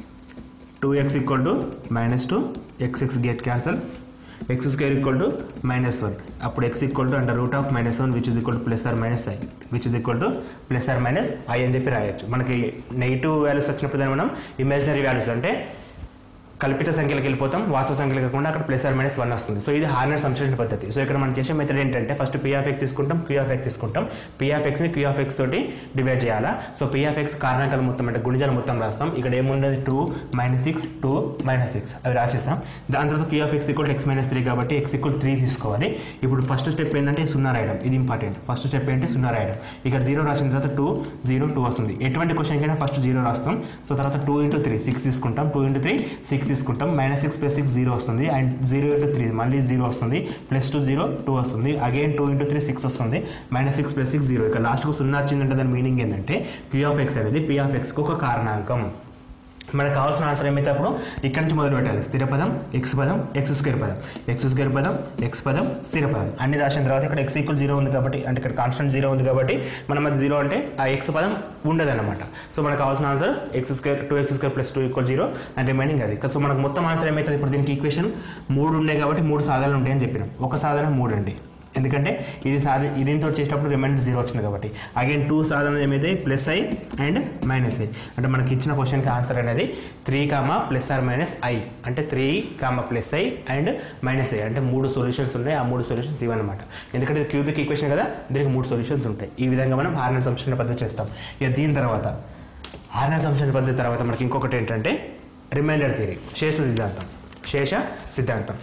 [SPEAKER 2] two x equal to minus two x x get cancel x square equal to minus one అప్పుడు x equal to under root of minus one which is equal to plus or minus i which is equal to plus or minus i అని చెప్పి రాయొచ్చు మనకి negative values వచ్చినప్పుడు దాన్ని మనం imaginary values అంటే కల్పిత సంఖ్యలకు వెళ్ళిపోతాం వాస్తవ సంఖ్యలు కాకుండా అక్కడ ప్లస్ ఆర్ మైనస్ వన్ వస్తుంది సో ఇది హార్నర్ సంశ్లేషణ పద్ధతి సో ఇక్కడ మనం చేసే మెథడ్ ఏంటంటే ఫస్ట్ పీ ఆఫ్ ఎక్స్ తీసుకుంటాం క్యూ ఆఫ్ ఎక్స్ తీసుకుంటాం పీ ఆఫ్ ఎక్స్ని క్యూ ఆఫ్ ఎక్స్ తోటి డివైడ్ చేయాలా సో పీ ఆఫ్ ఎక్స్ కారణాంకాలు మొత్తం అంటే గుణిజాలు మొత్తం రాస్తాం ఇక్కడ ఏముండదు two minus six two minus six అవి రాసేస్తాం దాని తర్వాత Q of x equal x minus three కాబట్టి ఎక్స్ ఈక్వల్ త్రీ తీసుకోవాలి ఇప్పుడు ఫస్ట్ స్టెప్ ఏంటంటే సున్నా రాయడం ఇది ఇంపార్టెంట్ ఫస్ట్ స్టెప్ ఏంటి సున్నా రాయడం ఇక్కడ జీరో రాసిన తర్వాత టూ జీరో టూ వస్తుంది ఎటువంటి క్వశ్చన్ అయినా ఫస్ట్ జీరో రాస్తాం సో తర్వాత టూ ఇంటూ త్రీ సిక్స్ తీసుకుంటాం టూ ఇంటూ త్రీ సిక్స్ తీసుకుంటాం minus six plus six zero వస్తుంది అండ్ జీరో ఇంటూ త్రీ మళ్ళీ జీరో వస్తుంది ప్లస్ టూ జీరో టూ వస్తుంది again two into three six వస్తుంది minus six plus six zero ఇక లాస్ట్కు సున్నా వచ్చిందంటే దాని మీనింగ్ ఏంటంటే క్యూ ఆఫ్ ఎక్స్ అనేది పీ ఆఫ్ ఎక్స్కి ఒక కారణాంకం మనకు కావాల్సిన ఆన్సర్ ఏమైతే అప్పుడు ఇక్కడ నుంచి మొదలు పెట్టాలి స్థిర పదం ఎక్స్ పదం ఎక్స్ స్క్వేర్ పదం ఎక్స్ స్క్వేర్ పదం ఎక్స్ పదం స్థిర పదం అన్ని రాసిన తర్వాత ఇక్కడ ఎక్స్ ఈక్వల్ జీరో ఉంది కాబట్టి అంటే ఇక్కడ కాన్స్టెంట్ జీరో ఉంది కాబట్టి మనం అది జీరో అంటే ఆ ఎక్స్ పదం ఉండదన్నమాట సో మనకు కావాల్సిన answer x square two x square plus two equal zero and remaining అది సో మనకు మొత్తం ఆన్సర్ ఏమవుతుంది ఇప్పుడు దీనికి ఈక్వేషన్ మూడు ఉన్నాయి కాబట్టి మూడు సాధనలు ఉంటాయని చెప్పినాం ఒక సాధన మూడు అండి ఎందుకంటే ఇది సాధన దీంతో చేసేటప్పుడు రిమైండర్ జీరో వచ్చింది కాబట్టి అగైన్ టూ సాధన ఏమైతే plus i and minus i అంటే మనకి ఇచ్చిన క్వశ్చన్కి ఆన్సర్ అనేది three comma plus or minus i అంటే three comma plus i and minus i అంటే మూడు సొల్యూషన్స్ ఉన్నాయి ఆ మూడు సొల్యూషన్స్ ఇవన్నమాట ఎందుకంటే ఇది క్యూబిక్ ఈక్వేషన్ కదా దీనికి మూడు సొల్యూషన్స్ ఉంటాయి ఈ విధంగా మనం హార్నర్ సంశ్లేషణ పద్ధతి చేస్తాం ఇక దీని తర్వాత హార్నర్ సంశ్లేషణ పద్ధతి తర్వాత మనకి ఇంకొకటి ఏంటంటే రిమైండర్ థియరీ శేష సిద్ధాంతం శేష సిద్ధాంతం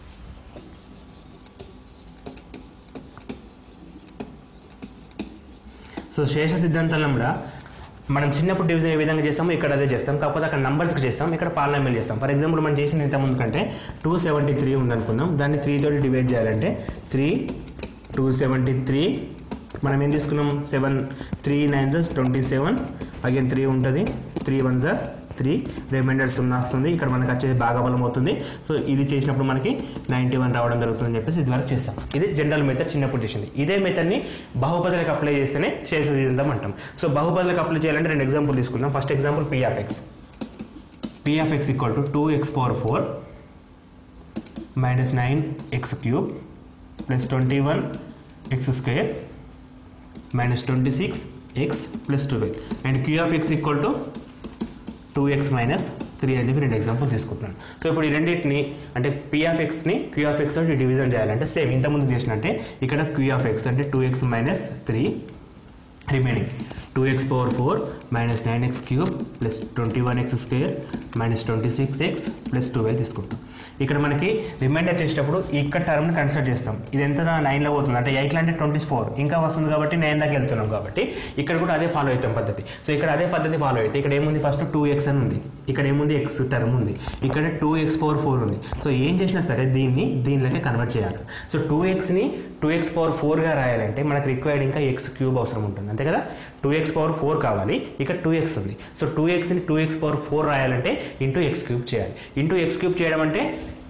[SPEAKER 2] సో శేష సిద్ధాంతంలో కూడా మనం చిన్నప్పుడు డివిజన్ ఏ విధంగా చేస్తామో ఇక్కడ అదే చేస్తాం కాకపోతే అక్కడ నంబర్స్కి చేస్తాం ఇక్కడ పాలనమేలు చేస్తాం ఫర్ ఎగ్జాంపుల్ మనం చేసింది ఇంత ముందు కంటే టూ సెవెంటీ త్రీ ఉందనుకుందాం దాన్ని త్రీ తోటి డివైడ్ చేయాలంటే త్రీ టూ సెవెంటీ త్రీ మనం ఏం తీసుకున్నాం సెవెన్ త్రీ నైన్ జస్ ట్వంటీ సెవెన్ అగైన్ త్రీ ఉంటుంది త్రీ వన్ జా త్రీ రిమైండర్ సున్నా వస్తుంది ఇక్కడ మనకి వచ్చేది భాగబలం అవుతుంది సో ఇది చేసినప్పుడు మనకి నైంటీ వన్ రావడం జరుగుతుందని చెప్పేసి ఇది వరకు చేస్తాం ఇది జనరల్ మెథడ్ చిన్నప్పుడు చేసింది ఇదే మెథడ్ని బహుపదులకు అప్లై చేస్తేనే శేష సిద్ధాంతం అంటాం సో బహుపదులకు అప్లై చేయాలంటే రెండు ఎగ్జాంపుల్ తీసుకుందాం first example P of x P of x equal to two x power four minus nine x cube plus twenty one x square minus twenty six x plus twelve and Q of x equal to two x minus three అని చెప్పి రెండు example తీసుకుంటున్నాను so ఇప్పుడు ఈ రెండింటిని అంటే P of ఎక్స్ని Q of x తోటి డివిజన్ చేయాలంటే సేమ్ ఇంతకుముందు చేసినట్టే ఇక్కడ క్యూ ఆఫ్ ఎక్స్ అంటే two x minus three remaining two x power four minus nine x cube plus twenty one x square minus twenty six x plus twelve తీసుకుంటాం ఇక్కడ మనకి reminder చేసేటప్పుడు ఇక్కడ టర్మ్ని కన్సిడర్ చేస్తాం ఇది ఎంత నైన్లో పోతుంది అంటే ఎయిట్లో అంటే ట్వంటీ ఫోర్ ఇంకా వస్తుంది కాబట్టి నైన్ దాకా వెళ్తున్నాం కాబట్టి ఇక్కడ కూడా అదే ఫాలో అవుతాం పద్ధతి సో ఇక్కడ అదే పద్ధతి ఫాలో అయితే ఇక్కడ ఏముంది ఫస్ట్ టూ ఎక్స్ అని ఉంది ఇక్కడ ఏముంది ఎక్స్ టర్మ్ ఉంది ఇక్కడ టూ ఎక్స్ పవర్ ఫోర్ ఉంది సో ఏం చేసినా సరే దీన్ని దీనిలోకి కన్వర్ట్ చేయాలి సో టూ ఎక్స్ని టూ ఎక్స్ పవర్ ఫోర్గా రాయాలంటే మనకు రిక్వైర్డ్ ఇంకా ఎక్స్ క్యూబ్ అవసరం ఉంటుంది అంతే కదా టూ ఎక్స్ పవర్ ఫోర్ కావాలి ఇక్కడ టూ ఎక్స్ ఉంది సో టూ ఎక్స్ని టూ ఎక్స్ పవర్ ఫోర్ రాయాలంటే ఇంటూ ఎక్స్ క్యూబ్ చేయాలి ఇంటూ ఎక్స్ క్యూబ్ చేయడం అంటే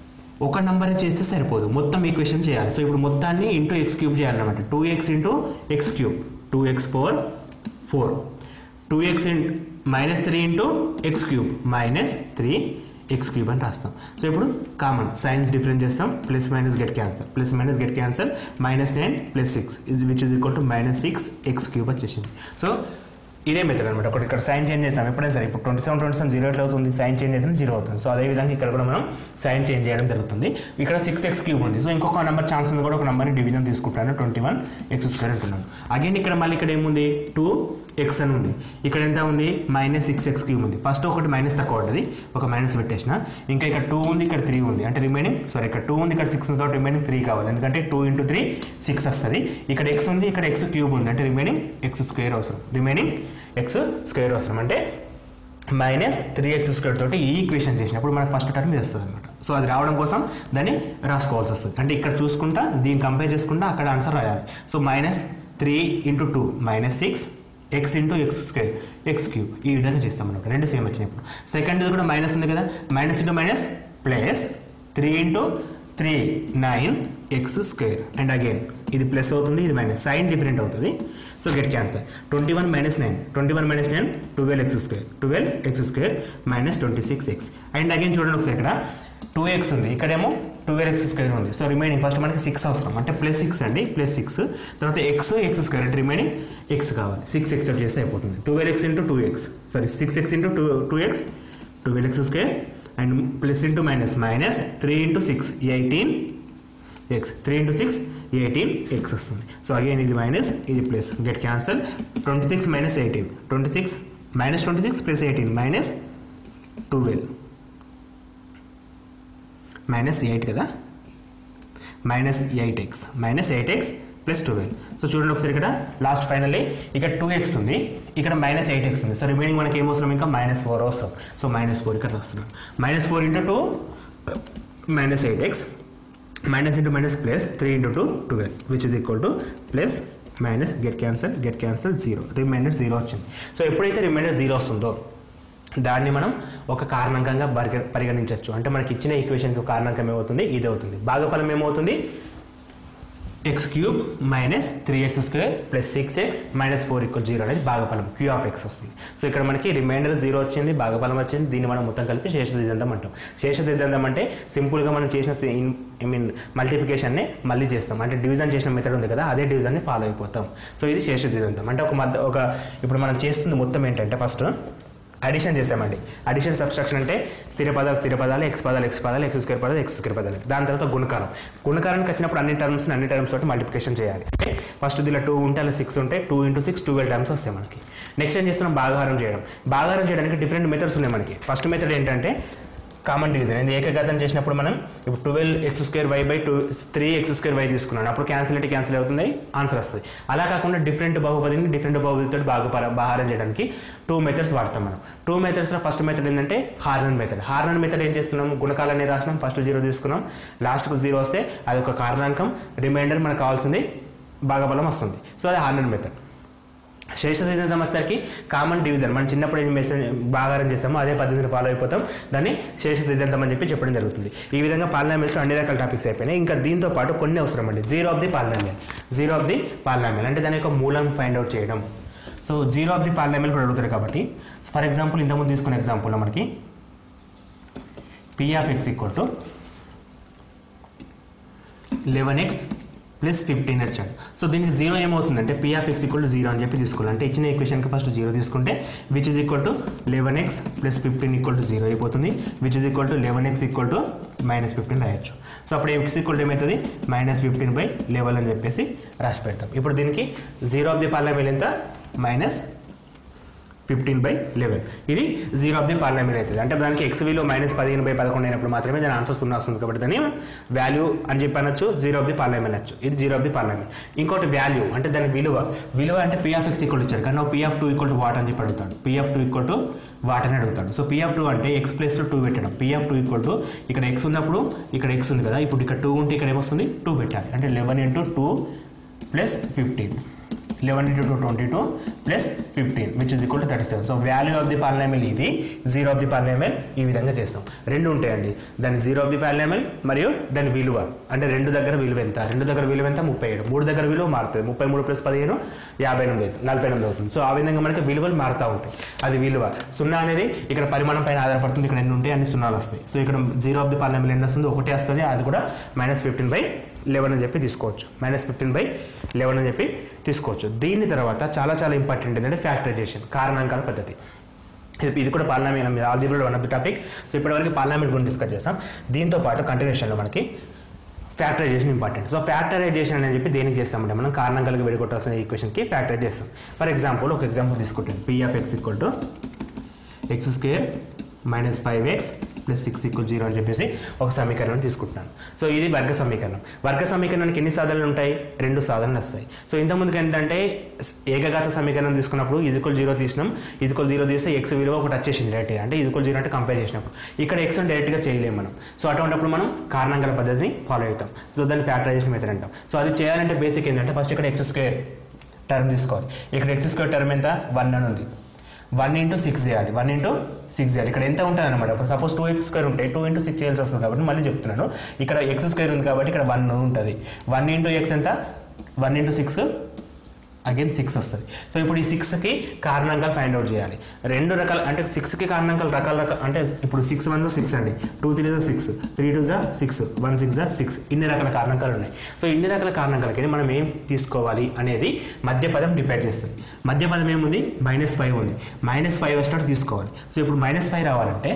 [SPEAKER 2] ఒక నెంబర్ చేస్తే సరిపోదు మొత్తం ఈక్వేషన్ చేయాలి సో ఇప్పుడు మొత్తాన్ని ఇంటూ ఎక్స్ క్యూబ్ చేయాలన్నమాట two x into x cube two x power four two x in minus three into x cube minus three x cube అని రాస్తాం సో ఇప్పుడు కామన్ సైన్స్ డిఫరెన్స్ చేస్తాం plus minus get cancel plus minus get cancel minus nine plus six is which is equal to minus six x cube వచ్చేసింది so ఇదే method అనమాట ఒకటి ఇక్కడ sign change చేస్తాం ఎప్పుడైనా సరే ఇప్పుడు twenty seven twenty seven zero ఎట్లా అవుతుంది సైన్ చేంజ్ అయితే జీరో అవుతుంది సో అదేవిధంగా ఇక్కడ కూడా మనం సైన్ చేంజ్ చేయడం జరుగుతుంది ఇక్కడ సిక్స్ ఎక్స్ క్యూబ్ ఉంది సో ఇంకొక నెంబర్ ఛాన్స్ ఉంది కూడా ఒక నెంబర్ని డివిజన్ తీసుకుంటాను ట్వంటీ వన్ ఎక్స్ స్క్వేర్ అంటున్నాను అగైన్ ఇక్కడ మళ్ళీ ఇక్కడ ఏముంది టూ ఎక్స్ అని ఉంది ఇక్కడ ఎంత ఉంది మైనస్ సిక్స్ ఎక్స్ క్యూబ్ ఉంది ఫస్ట్ ఒకటి మైనస్ తక్కువ ఉంటుంది ఒక మైనస్ పెట్టేసిన ఇంకా ఇక్కడ టూ ఉంది ఇక్కడ త్రీ ఉంది అంటే రిమైనింగ్ సారీ ఇక్కడ టూ ఉంది ఇక్కడ సిక్స్ ఉంది కాబట్టి రిమైనింగ్ త్రీ కావాలి ఎందుకంటే టూ ఇంటూ త్రీ సిక్స్ వస్తుంది ఇక్కడ ఎక్స్ ఉంది ఇక్కడ ఎక్స్ క్యూబ్ ఉంది అంటే రిమైనింగ్ ఎక్స్ స్క్వేర్ అవసరం రిమైనింగ్ ఎక్స్ స్క్వేర్ అవసరం అంటే మైనస్ త్రీ ఎక్స్ స్క్వేర్ తోటి ఈ ఈక్వేషన్ చేసినప్పుడు మనకు ఫస్ట్ టర్మ్ ఇది వస్తుంది అనమాట సో అది రావడం కోసం దాన్ని రాసుకోవాల్సి వస్తుంది అంటే ఇక్కడ చూసుకుంటా దీన్ని కంపేర్ చేసుకుంటా అక్కడ ఆన్సర్ రాయాలి so minus three into two minus six x into x square x cube ఈ విధంగా చేస్తాం అనమాట రెండు సేమ్ వచ్చినప్పుడు సెకండ్ కూడా మైనస్ ఉంది కదా minus into minus plus three into three nine x square and again ఇది ప్లస్ అవుతుంది ఇది మైనస్ సైన్ డిఫరెంట్ అవుతుంది so get cancel twenty one minus nine twenty one minus nine twelve x square twelve x square minus twenty six x and again చూడండి ఒకసారి ఇక్కడ two x ఉంది ఇక్కడేమో twelve x square ఉంది so remaining first మనకి six అవసరం అంటే plus six అండి ప్లస్ సిక్స్ తర్వాత ఎక్స్ ఎక్స్ స్క్వేర్ అంటే రిమైనింగ్ ఎక్స్ కావాలి సిక్స్ ఎక్స్ చేస్తే అయిపోతుంది twelve x into two x sorry six x into two two x twelve x square and plus into minus minus three into six eighteen x three into six eighteen x వస్తుంది so again ఇది minus ఇది plus get cancel twenty six minus eighteen twenty six minus twenty six plus eighteen minus twelve minus eight కదా minus eight x minus eight x plus twelve so చూడండి ఒకసారి ఇక్కడ last finally ఇక్కడ two x ఉంది ఇక్కడ minus eight x ఉంది so remaining మనకి ఏం అవసరం ఇంకా మైనస్ ఫోర్ అవసరం సో మైనస్ ఫోర్ ఇక్కడ వస్తున్నాం minus four into two minus eight x minus into minus plus three into two twelve which is equal to plus minus get cancel get cancel zero remainder zero వచ్చింది so ఎప్పుడైతే remainder zero వస్తుందో దాన్ని మనం ఒక కారణాంకంగా పరిగ పరిగణించవచ్చు అంటే మనకి ఇచ్చిన ఈక్వేషన్కి కారణాంకం ఏమవుతుంది ఇది అవుతుంది భాగఫలం ఏమవుతుంది x cube minus three x square plus six x minus four equal zero అనేది భాగఫలం క్యూ ఆఫ్ ఎక్స్ వస్తుంది సో ఇక్కడ మనకి రిమైండర్ జీరో వచ్చింది భాగఫలం వచ్చింది దీన్ని మనం మొత్తం కలిపి శేష సిద్ధాంతం అంటాం శేష సిద్ధాంతం అంటే సింపుల్గా మనం చేసిన ఐ మీన్ మల్టిప్లికేషన్ని మళ్ళీ చేస్తాం అంటే డివిజన్ చేసిన మెథడ్ ఉంది కదా అదే డివిజన్ని ఫాలో అయిపోతాం సో ఇది శేష సిద్ధాంతం అంటే ఒక మధ్య ఒక ఇప్పుడు మనం చేస్తుంది మొత్తం ఏంటంటే ఫస్ట్ అడిషన్ చేసామండి అడిషన్ సబ్స్ట్రక్షన్ అంటే స్థిర పదాలు స్థిర పదాలు ఎక్స్ పదాలు ఎక్స్ పదాలు ఎక్స్ స్క్వేర్ పదాలు ఎక్స్ స్క్వేర్ పదాలు దాని తర్వాత గుణకారం గుణకారానికి వచ్చినప్పుడు అన్ని టర్మ్స్ అన్ని టర్మ్స్ తోటి మల్టిప్లికేషన్ చేయాలి అంటే ఫస్ట్ దీనిలో టూ ఉంటే అలా సిక్స్ ఉంటే two into six twelve terms వస్తాయి మనకి నెక్స్ట్ ఏం చేస్తున్నాం భాగాహారం చేయడం భాగాహారం చేయడానికి డిఫరెంట్ మెథడ్స్ ఉన్నాయి మనకి ఫస్ట్ మెథడ్ ఏంటంటే కామన్ డివిజన్ ఇది ఏకఘాతం చేసినప్పుడు మనం ఇప్పుడు twelve x square y by two three x square y తీసుకున్నాను అప్పుడు క్యాన్సిలిటీ క్యాన్సిల్ అవుతుంది ఆన్సర్ వస్తుంది అలా కాకుండా డిఫరెంట్ బహుపదిని డిఫరెంట్ బహుపదితో బాగా బహారం చేయడానికి టూ మెథడ్స్ వాడతాం మనం టూ మెథడ్స్లో ఫస్ట్ మెథడ్ ఏంటంటే హార్నన్ మెథడ్ హార్నన్ మెథడ్ ఏం చేస్తున్నాం గుణకాలన్నీ రాసినాం ఫస్ట్ జీరో తీసుకున్నాం లాస్ట్కు జీరో వస్తే అది ఒక కారణాంకం రిమైండర్ మనకు కావాల్సింది భాగఫలం వస్తుంది సో అది హార్నన్ మెథడ్ శేష సిద్ధాంతం వచ్చేసరికి కామన్ డివిజన్ మనం చిన్నప్పుడు ఏం మెసేజ్ భాగారం చేస్తామో అదే పద్ధతిని ఫాలో అయిపోతాం దాన్ని శేష సిద్ధాంతం అని చెప్పి చెప్పడం జరుగుతుంది ఈ విధంగా పాలనామిల్స్లో అన్ని రకాల టాపిక్స్ అయిపోయినాయి ఇంకా దీంతో పాటు కొన్ని అవసరం అండి zero of the polynomial zero of the polynomial అంటే దాని యొక్క మూలం ఫైండ్ అవుట్ చేయడం so zero of the polynomial కూడా అడుగుతారు కాబట్టి ఫర్ ఎగ్జాంపుల్ ఇంతకుముందు తీసుకున్న ఎగ్జాంపుల్లో మనకి p of x equal to eleven x plus fifteen వచ్చాడు సో దీనికి జీరో ఏమవుతుందంటే p of x equal to zero అని చెప్పి తీసుకోవాలి అంటే ఇచ్చిన ఈక్వేషన్కి ఫస్ట్ జీరో తీసుకుంటే which is equal to eleven x plus fifteen equal to zero అయిపోతుంది which is equal to eleven x equal to minus fifteen రాయొచ్చు సో అప్పుడు ఎక్స్ ఈక్వల్ టు ఏమవుతుంది మైనస్ ఫిఫ్టీన్ బై లెవెల్ అని చెప్పేసి రాసి పెడతాం ఇప్పుడు దీనికి జీరో ఆఫ్ ది పార్లమెంట్ ఎంత మైనస్ ఫిఫ్టీన్ బై లెవెన్ ఇది జీరో ఆఫ్ ది పార్లమెంట్ అవుతుంది అంటే దానికి ఎక్స్ విలువ మైనస్ పదిహేను బై పదకొండు అయినప్పుడు మాత్రమే దాని ఆన్సర్ సున్నా వస్తుంది కాబట్టి దాన్ని వాల్యూ అని చెప్పి అనొచ్చు జీరో ఆఫ్ ది పార్లమెంట్ అనొచ్చు ఇది జీరో ఆఫ్ ది పార్లమెంట్ ఇంకోటి వాల్యూ అంటే దాని విలువ విలువ అంటే పీ ఆఫ్ ఎక్స్ ఈక్వల్ ఇచ్చాడు కానీ p of two equal to what అని చెప్పి అడుగుతాడు p of two equal to what అని అడుగుతాడు సో పీ ఆఫ్ టూ అంటే ఎక్స్ ప్లస్ టూ పెట్టడం p of two equal to ఇక్కడ ఎక్స్ ఉన్నప్పుడు ఇక్కడ ఎక్స్ ఉంది కదా ఇప్పుడు ఇక్కడ టూ ఉంటే ఇక్కడ ఏమొస్తుంది టూ పెట్టాలి అంటే eleven into two plus fifteen eleven into two twenty two plus fifteen which is equal to thirty seven so value of the polynomial ఇది జీరో ఆఫ్ ది పార్లమెంట్ ఈ విధంగా చేస్తాం రెండు ఉంటాయండి దాని జీరో ఆఫ్ ది పార్లమెంట్ మరియు దాని విలువ అంటే రెండు దగ్గర విలువ ఎంత రెండు దగ్గర విలువ ఎంత ముప్పై ఏడు మూడు దగ్గర విలువ మారుతుంది ముప్పై మూడు ప్లస్ పదిహేను యాభై ఎనిమిది నలభై ఎనిమిది అవుతుంది సో ఆ విధంగా మనకి విలువలు మారుతూ ఉంటాయి అది విలువ సున్నా అనేది ఇక్కడ పరిమాణం పైన ఆధారపడుతుంది ఇక్కడ ఎన్ని ఉంటాయి అన్ని సున్నాలు వస్తాయి సో ఇక్కడ జీరో ఆఫ్ ది పార్లమెంట్ ఎన్ని వస్తుంది ఒకటే వస్తుంది అది కూడా మైనస్ ఫిఫ్టీన్ బై లెవెన్ అని చెప్పి తీసుకోవచ్చు మైనస్ ఫిఫ్టీన్ బై లెవెన్ అని చెప్పి తీసుకోవచ్చు దీని తర్వాత చాలా చాలా ఇంపార్టెంట్ ఏంటంటే ఫ్యాక్టరైజేషన్ కారణాంకాల పద్ధతి ఇది- ఇది కూడా పార్లమెంట్ ఆల్జీబ్రాలో one of the topic so ఇప్పటివరకు పార్లమెంట్ గురించి డిస్కస్ చేస్తాం దీంతో పాటు కంటిన్యూషన్లో మనకి ఫ్యాక్టరైజేషన్ ఇంపార్టెంట్ సో ఫ్యాక్టరైజేషన్ అని చెప్పి దేనికి చేస్తామంటే మనం కారణం కలిగి విడగొట్టాల్సిన ఈక్వేషన్కి ఫ్యాక్టరైజ్ చేస్తాం ఫర్ ఎగ్జాంపుల్ ఒక ఎగ్జాంపుల్ తీసుకుంటాం P of x equal to x square minus five X plus six equal zero అని చెప్పేసి ఒక సమీకరణం తీసుకుంటున్నాను సో ఇది వర్గ సమీకరణం వర్గ సమీకరణానికి ఎన్ని సాధనలు ఉంటాయి రెండు సాధనలు వస్తాయి సో ఇంతకుముందుకు ఏంటంటే స్- ఏకఘాత సమీకరణం తీసుకున్నప్పుడు ఇదికొల్ జీరో తీసినాం ఇదికొల్ జీరో తీస్తే ఎక్స్ విలువ ఒకటి వచ్చేసింది డైరెక్ట్గా అంటే ఇదికొల్ జీరో అంటే కంపేర్ చేసినప్పుడు ఇక్కడ ఎక్స్ డైరెక్ట్గా చేయలేము మనం సో అటువంటిప్పుడు మనం కారణాంకాల పద్ధతిని ఫాలో అవుతాం సో దాన్ని ఫ్యాక్టరైజేషన్ మెథడ్ అంటాం సో అది చేయాలంటే బేసిక్ ఏంటంటే ఫస్ట్ ఇక్కడ ఎక్స్ స్క్వేర్ టర్మ్ తీసుకోవాలి ఇక్కడ ఎక్స్ స్క్వేర్ టర్మ్ ఎంత వన్ అని ఉంది వన్ ఇంటూ సిక్స్ చేయాలి వన్ ఇంటూ సిక్స్ చేయాలి ఇక్కడ ఎంత ఉంటుంది అనమాట ఇప్పుడు సపోజ్ టూ ఎక్స్ స్క్వేర్ ఉంటే టూ ఇంటూ సిక్స్ చేయాల్సి వస్తుంది కాబట్టి మళ్ళీ చెప్తున్నాను ఇక్కడ ఎక్స్ స్క్వేర్ ఉంది కాబట్టి ఇక్కడ వన్ ఉంటుంది వన్ ఇంటూ ఎక్స్ ఎంత one into six again six వస్తుంది సో ఇప్పుడు ఈ సిక్స్కి కారణాంకాలు ఫైండ్ అవుట్ చేయాలి రెండు రకాల అంటే సిక్స్కి కారణాంకాలు రకాల రకాల అంటే ఇప్పుడు సిక్స్ వన్ జా సిక్స్ అండి టూ త్రీ జా సిక్స్ త్రీ టూ జా సిక్స్ వన్ సిక్స్ జా సిక్స్ ఇన్ని రకాల కారణాంకాలు ఉన్నాయి సో ఇన్ని రకాల కారణాంకాలకి మనం ఏం తీసుకోవాలి అనేది మధ్యపదం డిపెండ్ చేస్తుంది మధ్యపదం ఏముంది మైనస్ ఫైవ్ ఉంది మైనస్ ఫైవ్ వచ్చినట్టు తీసుకోవాలి సో ఇప్పుడు మైనస్ ఫైవ్ రావాలంటే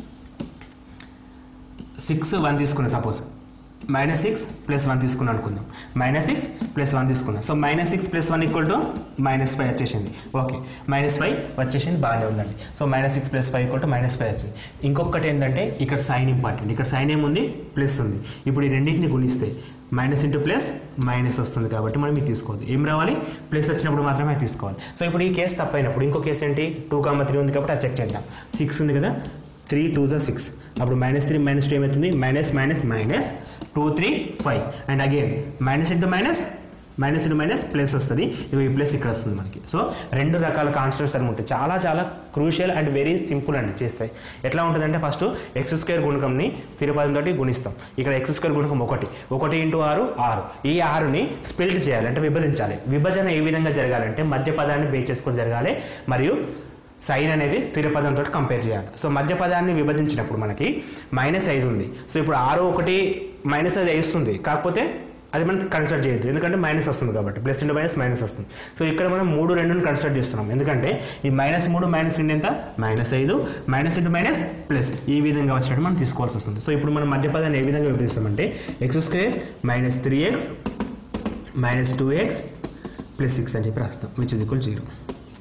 [SPEAKER 2] సిక్స్ వన్ తీసుకున్నా suppose minus six plus one తీసుకున్నాం అనుకుందాం మైనస్ సిక్స్ ప్లస్ వన్ తీసుకున్నాం so minus six plus one equal to minus five వచ్చేసింది ఓకే మైనస్ ఫైవ్ వచ్చేసింది బాగానే ఉందండి so minus six plus five equal to minus five వచ్చింది ఇంకొకటి ఏంటంటే ఇక్కడ సైన్ ఇంపార్టెంట్ ఇక్కడ సైన్ ఏముంది ప్లస్ ఉంది ఇప్పుడు ఈ రెండింటిని గుణిస్తే మైనస్ ఇంటూ ప్లస్ మైనస్ వస్తుంది కాబట్టి మనం ఇది తీసుకోవద్దు ఏం రావాలి ప్లస్ వచ్చినప్పుడు మాత్రమే అది తీసుకోవాలి సో ఇప్పుడు ఈ కేసు తప్పైనప్పుడు ఇంకో కేసు ఏంటి టూ కామ త్రీ ఉంది కాబట్టి అది చెక్ చేద్దాం సిక్స్ ఉంది కదా త్రీ టూ జా సిక్స్ అప్పుడు మైనస్ త్రీ మైనస్ టూ ఏమవుతుంది minus minus minus two three five and again minus into minus minus into minus plus వస్తుంది ఇవి ఈ ప్లస్ ఇక్కడ వస్తుంది మనకి సో రెండు రకాల కాన్స్టెంట్స్ అని ఉంటాయి చాలా చాలా క్రూషియల్ అండ్ వెరీ సింపుల్ అండి చేస్తాయి ఎట్లా ఉంటుందంటే ఫస్ట్ ఎక్స్ స్క్వేర్ గుణకంని స్థిరపదంతో గుణిస్తాం ఇక్కడ ఎక్స్ స్క్వేర్ గుణకం ఒకటి ఒకటి ఇంటూ ఆరు ఆరు ఈ ఆరుని స్ప్లిట్ చేయాలి అంటే విభజించాలి విభజన ఏ విధంగా జరగాలంటే మధ్య పదాన్ని బేస్ చేసుకొని జరగాలి మరియు సైన్ అనేది స్థిర పదంతో కంపేర్ చేయాలి సో మధ్య పదాన్ని విభజించినప్పుడు మనకి మైనస్ ఐదు ఉంది సో ఇప్పుడు ఆరు ఒకటి మైనస్ ఐదు వేస్తుంది కాకపోతే అది మనం కన్సిడర్ చేయొద్దు ఎందుకంటే మైనస్ వస్తుంది కాబట్టి ప్లస్ ఇంటూ మైనస్ మైనస్ వస్తుంది సో ఇక్కడ మనం మూడు రెండుని కన్సిడర్ చేస్తున్నాం ఎందుకంటే ఈ మైనస్ మూడు మైనస్ రెండు ఎంత మైనస్ ఐదు మైనస్ ఇంటూ మైనస్ ప్లస్ ఈ విధంగా వచ్చినట్టు మనం తీసుకోవాల్సి వస్తుంది సో ఇప్పుడు మనం మధ్య పదాన్ని ఏ విధంగా విభజిస్తామంటే x square minus three x minus two x plus six అని చెప్పి రాస్తాం which is equal zero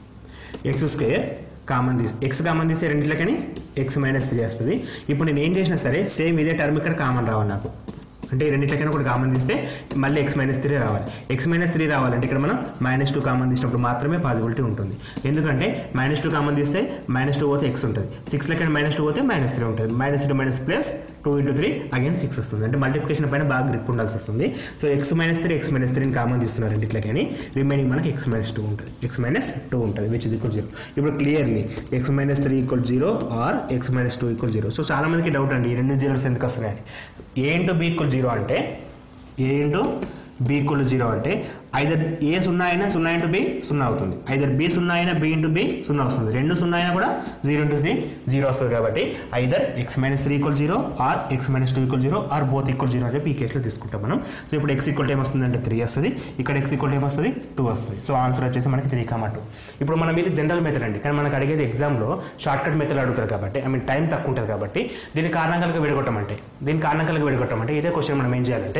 [SPEAKER 2] x square common తీసి ఎక్స్ కామన్ తీస్తే రెండిట్లకని ఎక్స్ మైనస్ త్రీ వస్తుంది ఇప్పుడు నేను ఏం చేసినా సరే సేమ్ ఇదే టర్మ్ ఇక్కడ కామన్ రావాలి నాకు అంటే ఈ రెండిట్లకైనా కూడా కామన్ తీస్తే మళ్ళీ ఎక్స్ మైనస్ త్రీ రావాలి ఎక్స్ మైనస్ త్రీ రావాలంటే ఇక్కడ మనం మైనస్ టూ కామన్ తీసినప్పుడు మాత్రమే పాసిబిలిటీ ఉంటుంది ఎందుకంటే మైనస్ టూ కామన్ తీస్తే మైనస్ టూ పోతే ఎక్స్ ఉంటుంది సిక్స్ లెక్క మైనస్ టూ పోతే మైనస్ త్రీ ఉంటుంది minus into minus plus two into three again six వస్తుంది అంటే మల్టిప్లికేషన్ పైన బాగా గ్రిప్ ఉండాల్సి వస్తుంది so x minus three x minus త్రీని కామన్ తీస్తున్నారు రెండిట్లకని రిమైనింగ్ మనకి ఎక్స్ మైనస్ టూ ఉంటుంది ఎక్స్ మైనస్ టూ ఉంటుంది విచ్ ఈక్వల్ జీరో ఇప్పుడు clearly x minus three equal zero or x minus two equal zero so చాలా మందికి డౌట్ అండి ఈ రెండు జీరోస్ ఎందుకు వస్తున్నాయని a into b equal zero అంటే a into b equal zero అంటే ఐదర్ ఏ సున్నా అయినా సున్నా ఇంటూ బి సున్నా అవుతుంది ఐదర్ బి సున్నా అయినా బి ఇంటూ బి సున్నా వస్తుంది రెండు సున్నా అయినా కూడా జీరో ఇంటూ సి జీరో వస్తుంది కాబట్టి either x minus three equal zero or x minus two equal zero or both equal zero అని చెప్పి ఈ కేసులో తీసుకుంటాం మనం సో ఇప్పుడు ఎక్స్ ఈక్వల్ టైం వస్తుంది అంటే త్రీ వస్తుంది ఇక్కడ ఎక్స్ ఈక్వల్ టైం వస్తుంది టూ వస్తుంది సో ఆన్సర్ వచ్చేసి మనకి త్రీ కామా టూ ఇప్పుడు మనం ఇది జనరల్ మెథడ్ అండి కానీ మనకు అడిగేది ఎగ్జామ్లో షార్ట్ కట్ మెథడ్ అడుగుతారు కాబట్టి ఐ మీన్ టైం తక్కువ ఉంటుంది కాబట్టి దీని కారణాలకు విడగొట్టమంటే దీని కారణాలకు విడగొట్టమంటే ఇదే క్వశ్చన్ మనం ఏం చేయాలంటే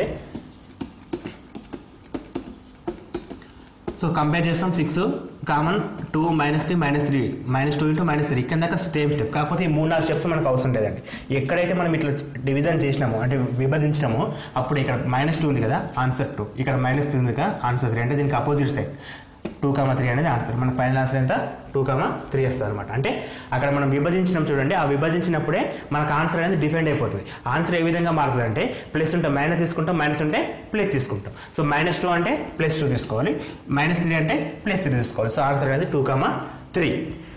[SPEAKER 2] సో కంపేర్ చేస్తాం six common two minus three minus three minus two into minus three కింద సేమ్ స్టెప్ కాకపోతే ఈ మూడు నాలుగు స్టెప్స్ మనకు అవసరం లేదండి ఎక్కడైతే మనం ఇట్లా డివిజన్ చేసినామో అంటే విభజించినామో అప్పుడు ఇక్కడ మైనస్ టూ ఉంది కదా ఆన్సర్ టూ ఇక్కడ మైనస్ త్రీ ఉంది కదా ఆన్సర్ త్రీ అంటే దీనికి opposite side two comma three అనేది ఆన్సర్ మనకు ఫైనల్ ఆన్సర్ ఎంత టూ కామా త్రీ వస్తుంది అనమాట అంటే అక్కడ మనం విభజించినాం చూడండి ఆ విభజించినప్పుడే మనకు ఆన్సర్ అనేది డిఫెండ్ అయిపోతుంది ఆన్సర్ ఏ విధంగా మారుతుంది అంటే ప్లస్ ఉంటే మైనస్ తీసుకుంటాం మైనస్ ఉంటే ప్లస్ తీసుకుంటాం సో మైనస్ టూ అంటే ప్లస్ టూ తీసుకోవాలి మైనస్ త్రీ అంటే ప్లస్ త్రీ తీసుకోవాలి సో ఆన్సర్ అనేది two comma three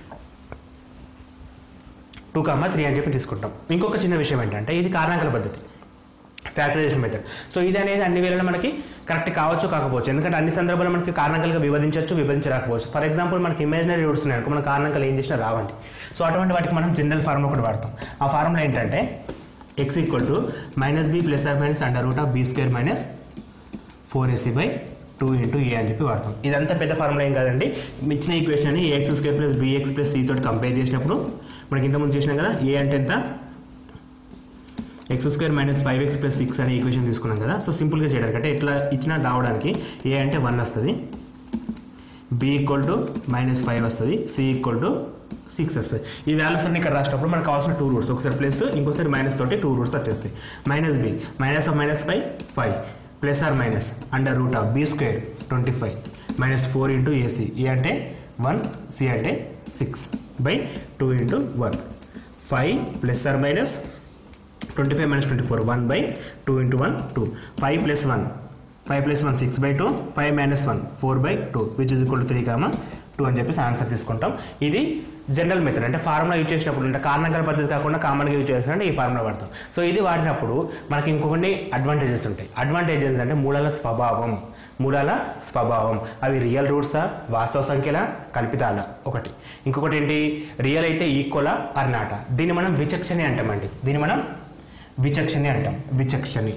[SPEAKER 2] two comma three అని చెప్పి తీసుకుంటాం ఇంకొక చిన్న విషయం ఏంటంటే ఇది కారణాంకల పద్ధతి ఫ్యాక్టరైజేషన్ మెథడ్ సో ఇది అనేది అన్ని వేళలో మనకి కరెక్ట్ కావచ్చు కాకపోవచ్చు ఎందుకంటే అన్ని సందర్భాల్లో మనకి కారణాంకాలుగా విభజించవచ్చు విభజించరాకపోవచ్చు ఫర్ ఎగ్జాంపుల్ మనకి ఇమాజినరీ రూట్స్ ఉన్నాయి అనుకో మన కారణాంకాలు ఏం చేసినా రావండి సో అటువంటి వాటికి మనం జనరల్ ఫార్ములా ఒకటి వాడతాం ఆ ఫార్ములా ఏంటంటే x equal to minus b plus or minus under root of b square minus four ac by two into a అని చెప్పి వాడతాం ఇదంతా పెద్ద ఫార్ములా ఏం కాదండి ఇచ్చిన equation ax square plus bx plus c తోటి కంపేర్ చేసినప్పుడు మనకి ఇంతకుముందు చేసినాం కదా ఏ అంటే ఎంత x square minus five X plus six అనే ఈక్వేషన్ తీసుకున్నాం కదా సో సింపుల్గా చేయడానికి అంటే ఇట్లా ఇచ్చిన రావడానికి ఏ అంటే వన్ వస్తుంది b equal to minus five వస్తుంది సి ఈక్వల్ టు సిక్స్ వస్తుంది ఈ వాల్యూస్ అన్ని ఇక్కడ రాసినప్పుడు మనకు కావాల్సిన టూ రూట్స్ ఒకసారి ప్లస్ ఇంకోసారి మైనస్ తోటి టూ రూట్స్ వచ్చేస్తాయి minus b minus of minus five five plus or minus under root of b square twenty five minus four into ac a అంటే వన్ సి అంటే six by two into one five plus or minus twenty five minus twenty four one by two into one two five plus one five plus one six by two five minus one four by two which is equal to three comma two అని చెప్పేసి answer తీసుకుంటాం ఇది general method అంటే formula use చేసినప్పుడు అంటే కారణాంకాల పద్ధతి కాకుండా కామన్గా యూజ్ చేసినప్పుడు ఈ ఫార్ములా వాడతాం సో ఇది వాడినప్పుడు మనకి ఇంకొన్ని అడ్వాంటేజెస్ ఉంటాయి అడ్వాంటేజెస్ అంటే మూలాల స్వభావం మూలాల స్వభావం అవి రియల్ రూట్సా వాస్తవ సంఖ్యల కల్పితాల ఒకటి ఇంకొకటి ఏంటి రియల్ అయితే ఈక్వలా ఆర్ నాటా దీన్ని మనం విచక్షణి అంటామండి దీన్ని మనం విచక్షణి అంటాం విచక్షణి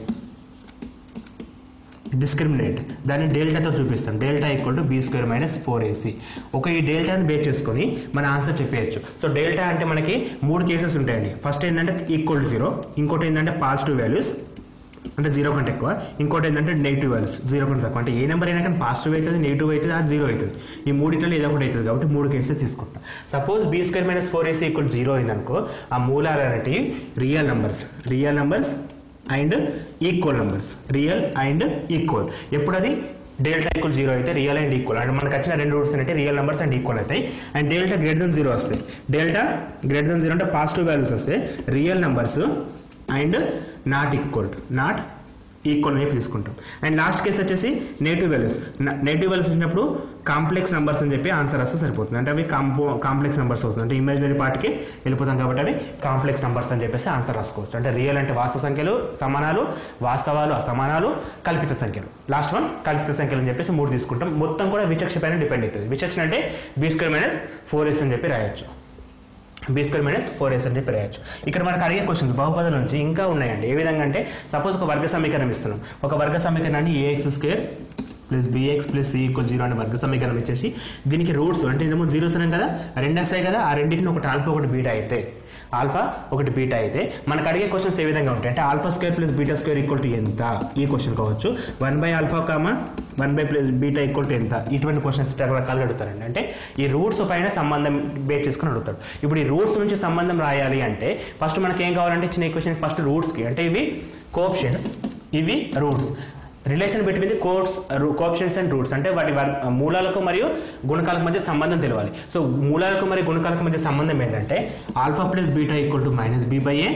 [SPEAKER 2] డిస్క్రిమినేట్ దాన్ని డెల్టాతో చూపిస్తాం delta equal to b square minus four ac ఒక ఈ డెల్టాని బేస్ చేసుకొని మన ఆన్సర్ చెప్పేయచ్చు సో డెల్టా అంటే మనకి మూడు కేసెస్ ఉంటాయండి ఫస్ట్ ఏంటంటే ఈక్వల్ టు జీరో ఇంకోటి ఏంటంటే పాజిటివ్ వాల్యూస్ అంటే జీరో కంటే ఎక్కువ ఇంకోటి ఏంటంటే నెగిటివ్ వాల్యూస్ జీరో కంటే తక్కువ అంటే ఏ నెంబర్ అయినా కానీ పాజిటివ్ అవుతుంది నెగిటివ్ అవుతుంది అది జీరో అవుతుంది ఈ మూడిట్లో ఏదో ఒకటి అవుతుంది కాబట్టి మూడు కేసెస్ తీసుకుంటాం suppose B square minus four AC equal zero అయిందనుకో ఆ మూలాలు అనేటివి real numbers real numbers and equal numbers real and equal ఎప్పుడు అది డెల్టా ఈక్వల్ జీరో అయితే రియల్ అండ్ ఈక్వల్ అంటే మనకు వచ్చిన రెండు రూట్స్ అంటే రియల్ నెంబర్స్ అండ్ ఈక్వల్ అవుతాయి and delta greater than zero వస్తాయి డెల్టా గ్రేటర్ దెన్ జీరో అంటే పాజిటివ్ వాల్యూస్ వస్తాయి real numbers and not equal not equal అని తీసుకుంటాం అండ్ లాస్ట్ కేసు వచ్చేసి నెగిటివ్ వాల్యూస్ నెగిటివ్ వాల్యూస్ వచ్చినప్పుడు కాంప్లెక్స్ నెంబర్స్ అని చెప్పి ఆన్సర్ వస్తే సరిపోతుంది అంటే అవి కాంపో కాంప్లెక్స్ నెంబర్స్ అవుతుంది అంటే ఇమాజినరీ పార్ట్కి వెళ్ళిపోతాం కాబట్టి అవి కాంప్లెక్స్ నెంబర్స్ అని చెప్పేసి ఆన్సర్ రాసుకోవచ్చు అంటే రియల్ అంటే వాస్తవ సంఖ్యలు సమానాలు వాస్తవాలు అసమానాలు కల్పిత సంఖ్యలు లాస్ట్ వన్ కల్పిత సంఖ్యలు అని చెప్పేసి మూడు తీసుకుంటాం మొత్తం కూడా విచక్ష పైన డిపెండ్ అవుతుంది విచక్షణ అంటే B square minus four S అని చెప్పి రాయొచ్చు B square minus four S అని చెప్పి రాయొచ్చు ఇక్కడ మనకు అడిగే క్వశ్చన్స్ బహుపదుల నుంచి ఇంకా ఉన్నాయండి ఏ విధంగా అంటే సపోజ్ ఒక వర్గ సమీకరణం ఇస్తున్నాం ఒక వర్గ సమీకరణాన్ని A X square plus bx plus C equal zero అనే వర్గ సమీకరణం ఇచ్చేసి దీనికి రూట్స్ అంటే ఇంతకుముందు జీరోస్ ఉన్నాయి కదా రెండు వస్తాయి కదా ఆ రెండింటిని ఒకటి ఆల్ఫా ఒకటి బీటా అయితే ఆల్ఫా ఒకటి బీటా అయితే మనకు అడిగే క్వశ్చన్స్ ఏ విధంగా ఉంటాయి అంటే alpha square plus beta square equal to ఎంత ఈ క్వశ్చన్ కావచ్చు one by alpha comma one by plus beta equal to ఎంత ఇటువంటి క్వశ్చన్స్ రకరకాలుగా అడుగుతారండి అంటే ఈ రూట్స్ పైన సంబంధం బేస్ చేసుకుని అడుగుతాడు ఇప్పుడు ఈ రూట్స్ నుంచి సంబంధం రాయాలి అంటే ఫస్ట్ మనకి ఏం కావాలంటే చిన్న ఈక్వేషన్ ఫస్ట్ రూట్స్కి అంటే ఇవి కోఆప్షన్స్ ఇవి roots relation between the codes cooptions and roots అంటే వాటి వర్- మూలాలకు మరియు గుణకాలకు మధ్య సంబంధం తెలియాలి సో మూలాలకు మరియు గుణకాలకు మధ్య సంబంధం ఏంటంటే alpha plus beta equal to minus B by A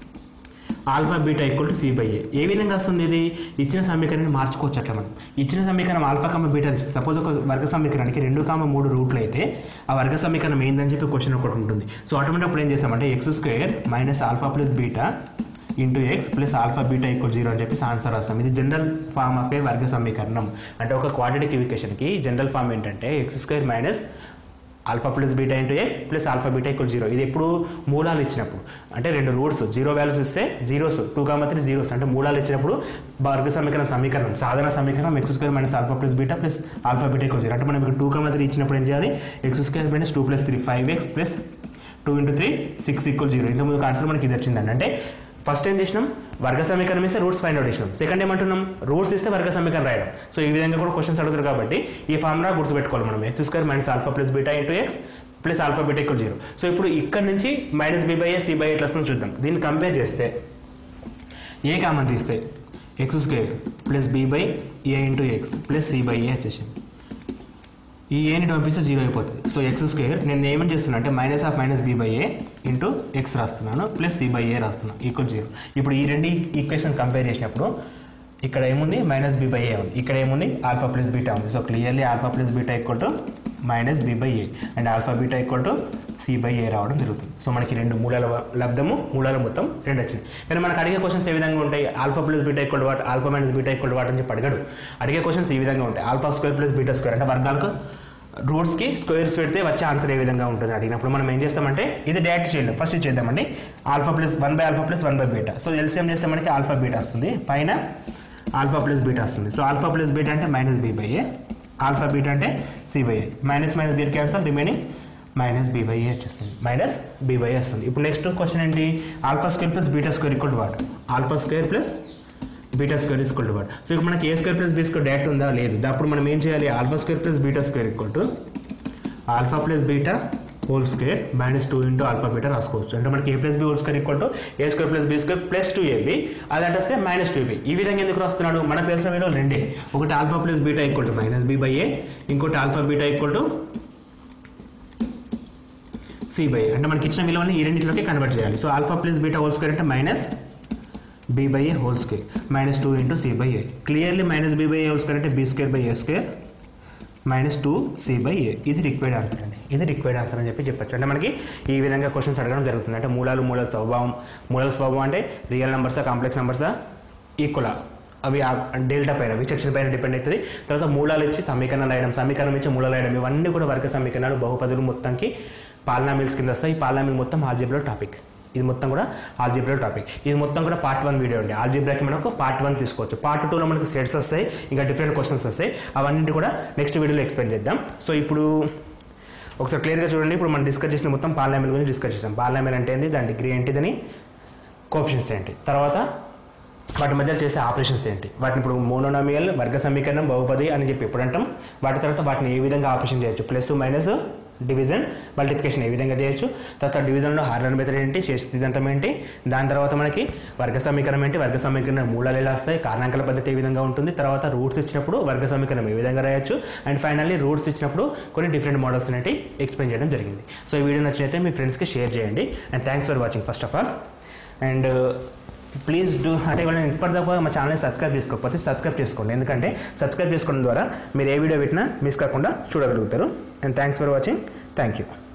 [SPEAKER 2] alpha beta equal to C by A ఏ విధంగా వస్తుంది ఇది ఇచ్చిన సమీకరణాన్ని మార్చుకోవచ్చు అట్లా మనం ఇచ్చిన సమీకరణం ఆల్ఫా కామ బీటా సపోజ్ ఒక వర్గ సమీకరణానికి రెండు కామ మూడు రూట్లు అయితే ఆ వర్గ సమీకరణం ఏందని చెప్పి క్వశ్చన్ ఒకటి ఉంటుంది సో అటువంటి అప్పుడు ఏం చేస్తామంటే X square minus alpha plus beta into X plus alpha beta equal zero అని చెప్పేసి ఆన్సర్ రాస్తాం ఇది జనరల్ ఫామ్ ఆఫ్ ఏ వర్గ సమీకరణం అంటే ఒక క్వాడ్రటిక్ ఈక్వేషన్కి జనరల్ ఫామ్ ఏంటంటే X square minus alpha plus beta into X plus alpha beta equal zero ఇది ఎప్పుడు మూలాలు ఇచ్చినప్పుడు అంటే రెండు రూట్స్ జీరో వాల్యూస్ ఇస్తే zeros two comma three zeros అంటే మూలాలు ఇచ్చినప్పుడు వర్గ సమీకరణ సమీకరణం సాధారణ సమీకరణం X square minus alpha plus beta plus alpha beta equal zero అంటే మనం ఇక్కడ టూ కామ త్రీ ఇచ్చినప్పుడు ఏం చేయాలి X square minus two plus three five X plus two into three six equal zero ఇంత ముందు ఆన్సర్ మనకి ఇది వచ్చిందండి అంటే ఫస్ట్ ఏం చేసినాం వర్గ సమీకరణం ఇస్తే రూట్స్ ఫైండ్ అవుట్ చేసినాం సెకండ్ ఏమంటున్నాం రూట్స్ ఇస్తే వర్గ సమీకరణం రాయడం సో ఈ విధంగా కూడా క్వశ్చన్స్ అడుగుతారు కాబట్టి ఈ ఫార్ములా గుర్తుపెట్టుకోవాలి మనం X square minus alpha plus beta into X plus alpha beta equal zero so ఇప్పుడు ఇక్కడ నుంచి minus B by A C by ఎట్లా వస్తుందో చూద్దాం దీన్ని కంపేర్ చేస్తే ఏ కామన్ తీస్తే X square plus B by A into X plus C by A వచ్చేసింది ఈ ఏని పంపిస్తే జీరో అయిపోతుంది సో ఎక్స్ స్క్వేర్ నేను ఏమని చేస్తున్నా అంటే minus of minus B by A into X రాస్తున్నాను ప్లస్ సి బై ఏ రాస్తున్నాను ఈక్వల్ జీరో ఇప్పుడు ఈ రెండు ఈక్వేషన్ కంపేర్ చేసినప్పుడు ఇక్కడ ఏముంది మైనస్ బీ బై ఏ ఉంది ఇక్కడ ఏముంది ఆల్ఫా ప్లస్ బీటా ఉంది so clearly alpha plus beta equal to minus B by A and alpha beta equal to C by A రావడం జరుగుతుంది సో మనకి రెండు మూలాల లబ్ధము మూలాల మొత్తం రెండు వచ్చింది కానీ మనకు అడిగే క్వశ్చన్స్ ఏ విధంగా ఉంటాయి alpha plus beta equal what alpha minus beta equal what అని చెప్పి అడిగాడు అడిగే క్వశ్చన్స్ ఈ విధంగా ఉంటాయి alpha square plus beta square అంటే వర్గాలకు రూట్స్కి స్క్వేర్స్ పెడితే వచ్చే ఆన్సర్ ఏ విధంగా ఉంటుంది అడిగినప్పుడు మనం ఏం చేస్తామంటే ఇది డైరెక్ట్ చేద్దాం ఫస్ట్ ఇది చేద్దామండి alpha plus one by alpha plus one by beta so LCM చేస్తే మనకి ఆల్ఫా బీటా వస్తుంది పైన ఆల్ఫా ప్లస్ బీటా వస్తుంది సో ఆల్ఫా ప్లస్ బీటా అంటే minus B by A alpha beta అంటే C by A minus minus దీనికి cancel remaining minus B by A వచ్చేస్తుంది minus B by A వస్తుంది ఇప్పుడు నెక్స్ట్ క్వశ్చన్ ఏంటి alpha square plus beta square equal what alpha square plus beta square equal to what so ఇప్పుడు మనకి A square plus B square direct ఉందా లేదు అప్పుడు మనం ఏం చేయాలి alpha square plus beta square equal to alpha plus beta whole square minus two into alpha beta రాసుకోవచ్చు అంటే మనకి A plus B whole square equal to A square plus B square plus two A B అది అంటే వస్తే minus two B ఈ విధంగా ఎందుకు రాస్తున్నాడు మనకు తెలిసిన విలువ రెండే ఒకటి alpha plus beta equal to minus B by A ఇంకోటి alpha beta equal to C by అంటే మనకి ఇచ్చిన విలువని ఈ రెండింటిలోకి కన్వర్ట్ చేయాలి so alpha plus beta whole square అంటే minus B by A whole square minus two into C by A clearly minus B by A whole square అంటే B square by A square minus two C by A ఇది required answer అండి ఇది required answer అని చెప్పి చెప్పచ్చు అంటే మనకి ఈ విధంగా క్వశ్చన్స్ అడగడం జరుగుతుంది అంటే మూలాలు మూలాల స్వభావం మూలాల స్వభావం అంటే రియల్ నెంబర్సా కాంప్లెక్స్ నెంబర్సా ఈక్వలా అవి డెల్టా పైన విచక్షణ పైన డిపెండ్ అవుతుంది తర్వాత మూలాలు ఇచ్చి సమీకరణాలు రాయడం సమీకరణం ఇచ్చి మూలాలు రాయడం ఇవన్నీ కూడా వర్గ సమీకరణాలు బహుపదులు మొత్తానికి పాలనామిల్స్ కింద వస్తాయి ఈ పాలనామిల్ మొత్తం ఆల్జిబ్రో టాపిక్ ఇది మొత్తం కూడా ఆల్జిబ్రా టాపిక్ ఇది మొత్తం కూడా పార్ట్ వన్ వీడియో అండి ఆల్జిబ్రాకి మనకు పార్ట్ వన్ తీసుకోవచ్చు పార్ట్ టూలో మనకు సెట్స్ వస్తాయి ఇంకా డిఫరెంట్ క్వశ్చన్స్ వస్తాయి అవన్నీ కూడా నెక్స్ట్ వీడియోలో ఎక్స్ప్లెయిన్ చేద్దాం సో ఇప్పుడు ఒకసారి క్లియర్గా చూడండి ఇప్పుడు మనం డిస్కస్ చేసిన మొత్తం పార్లమెంట్ గురించి డిస్కస్ చేసాం పార్లమెంట్ అంటే ఏంటి దాని డిగ్రీ ఏంటిదని కోఆప్షన్స్ ఏంటి తర్వాత వాటి మధ్య చేసే ఆపరేషన్స్ ఏంటి వాటిని ఇప్పుడు మోనోనామియల్ వర్గ సమీకరణం బహుపది అని చెప్పి ఎప్పుడు అంటాం వాటి తర్వాత వాటిని ఏ విధంగా ఆపరేషన్ చేయొచ్చు ప్లస్ మైనస్ డివిజన్ మల్టిప్లికేషన్ ఏ విధంగా చేయొచ్చు తర్వాత డివిజన్లో హార్లర్ మెథడ్ ఏంటి చేసి సిద్ధాంతం ఏంటి దాని తర్వాత మనకి వర్గ సమీకరణం ఏంటి వర్గ సమీకరణం మూలాలు ఎలా వస్తాయి కారణాంకాల పద్ధతి ఏ విధంగా ఉంటుంది తర్వాత రూట్స్ ఇచ్చినప్పుడు వర్గ సమీకరణం ఏ విధంగా రాయొచ్చు అండ్ ఫైనల్లీ రూట్స్ ఇచ్చినప్పుడు కొన్ని డిఫరెంట్ మోడల్స్ అనేవి ఎక్స్ప్లెయిన్ చేయడం జరిగింది సో ఈ వీడియో నచ్చినట్లయితే మీ ఫ్రెండ్స్కి షేర్ చేయండి and thanks for watching first of all and please do అంటే ఇవాళ ఇప్పటిదాకా మా ఛానల్ని సబ్స్క్రైబ్ చేసుకోకపోతే సబ్స్క్రైబ్ చేసుకోండి ఎందుకంటే సబ్స్క్రైబ్ చేసుకోవడం ద్వారా మీరు ఏ వీడియో పెట్టినా మిస్ కాకుండా చూడగలుగుతారు and thanks for watching thank you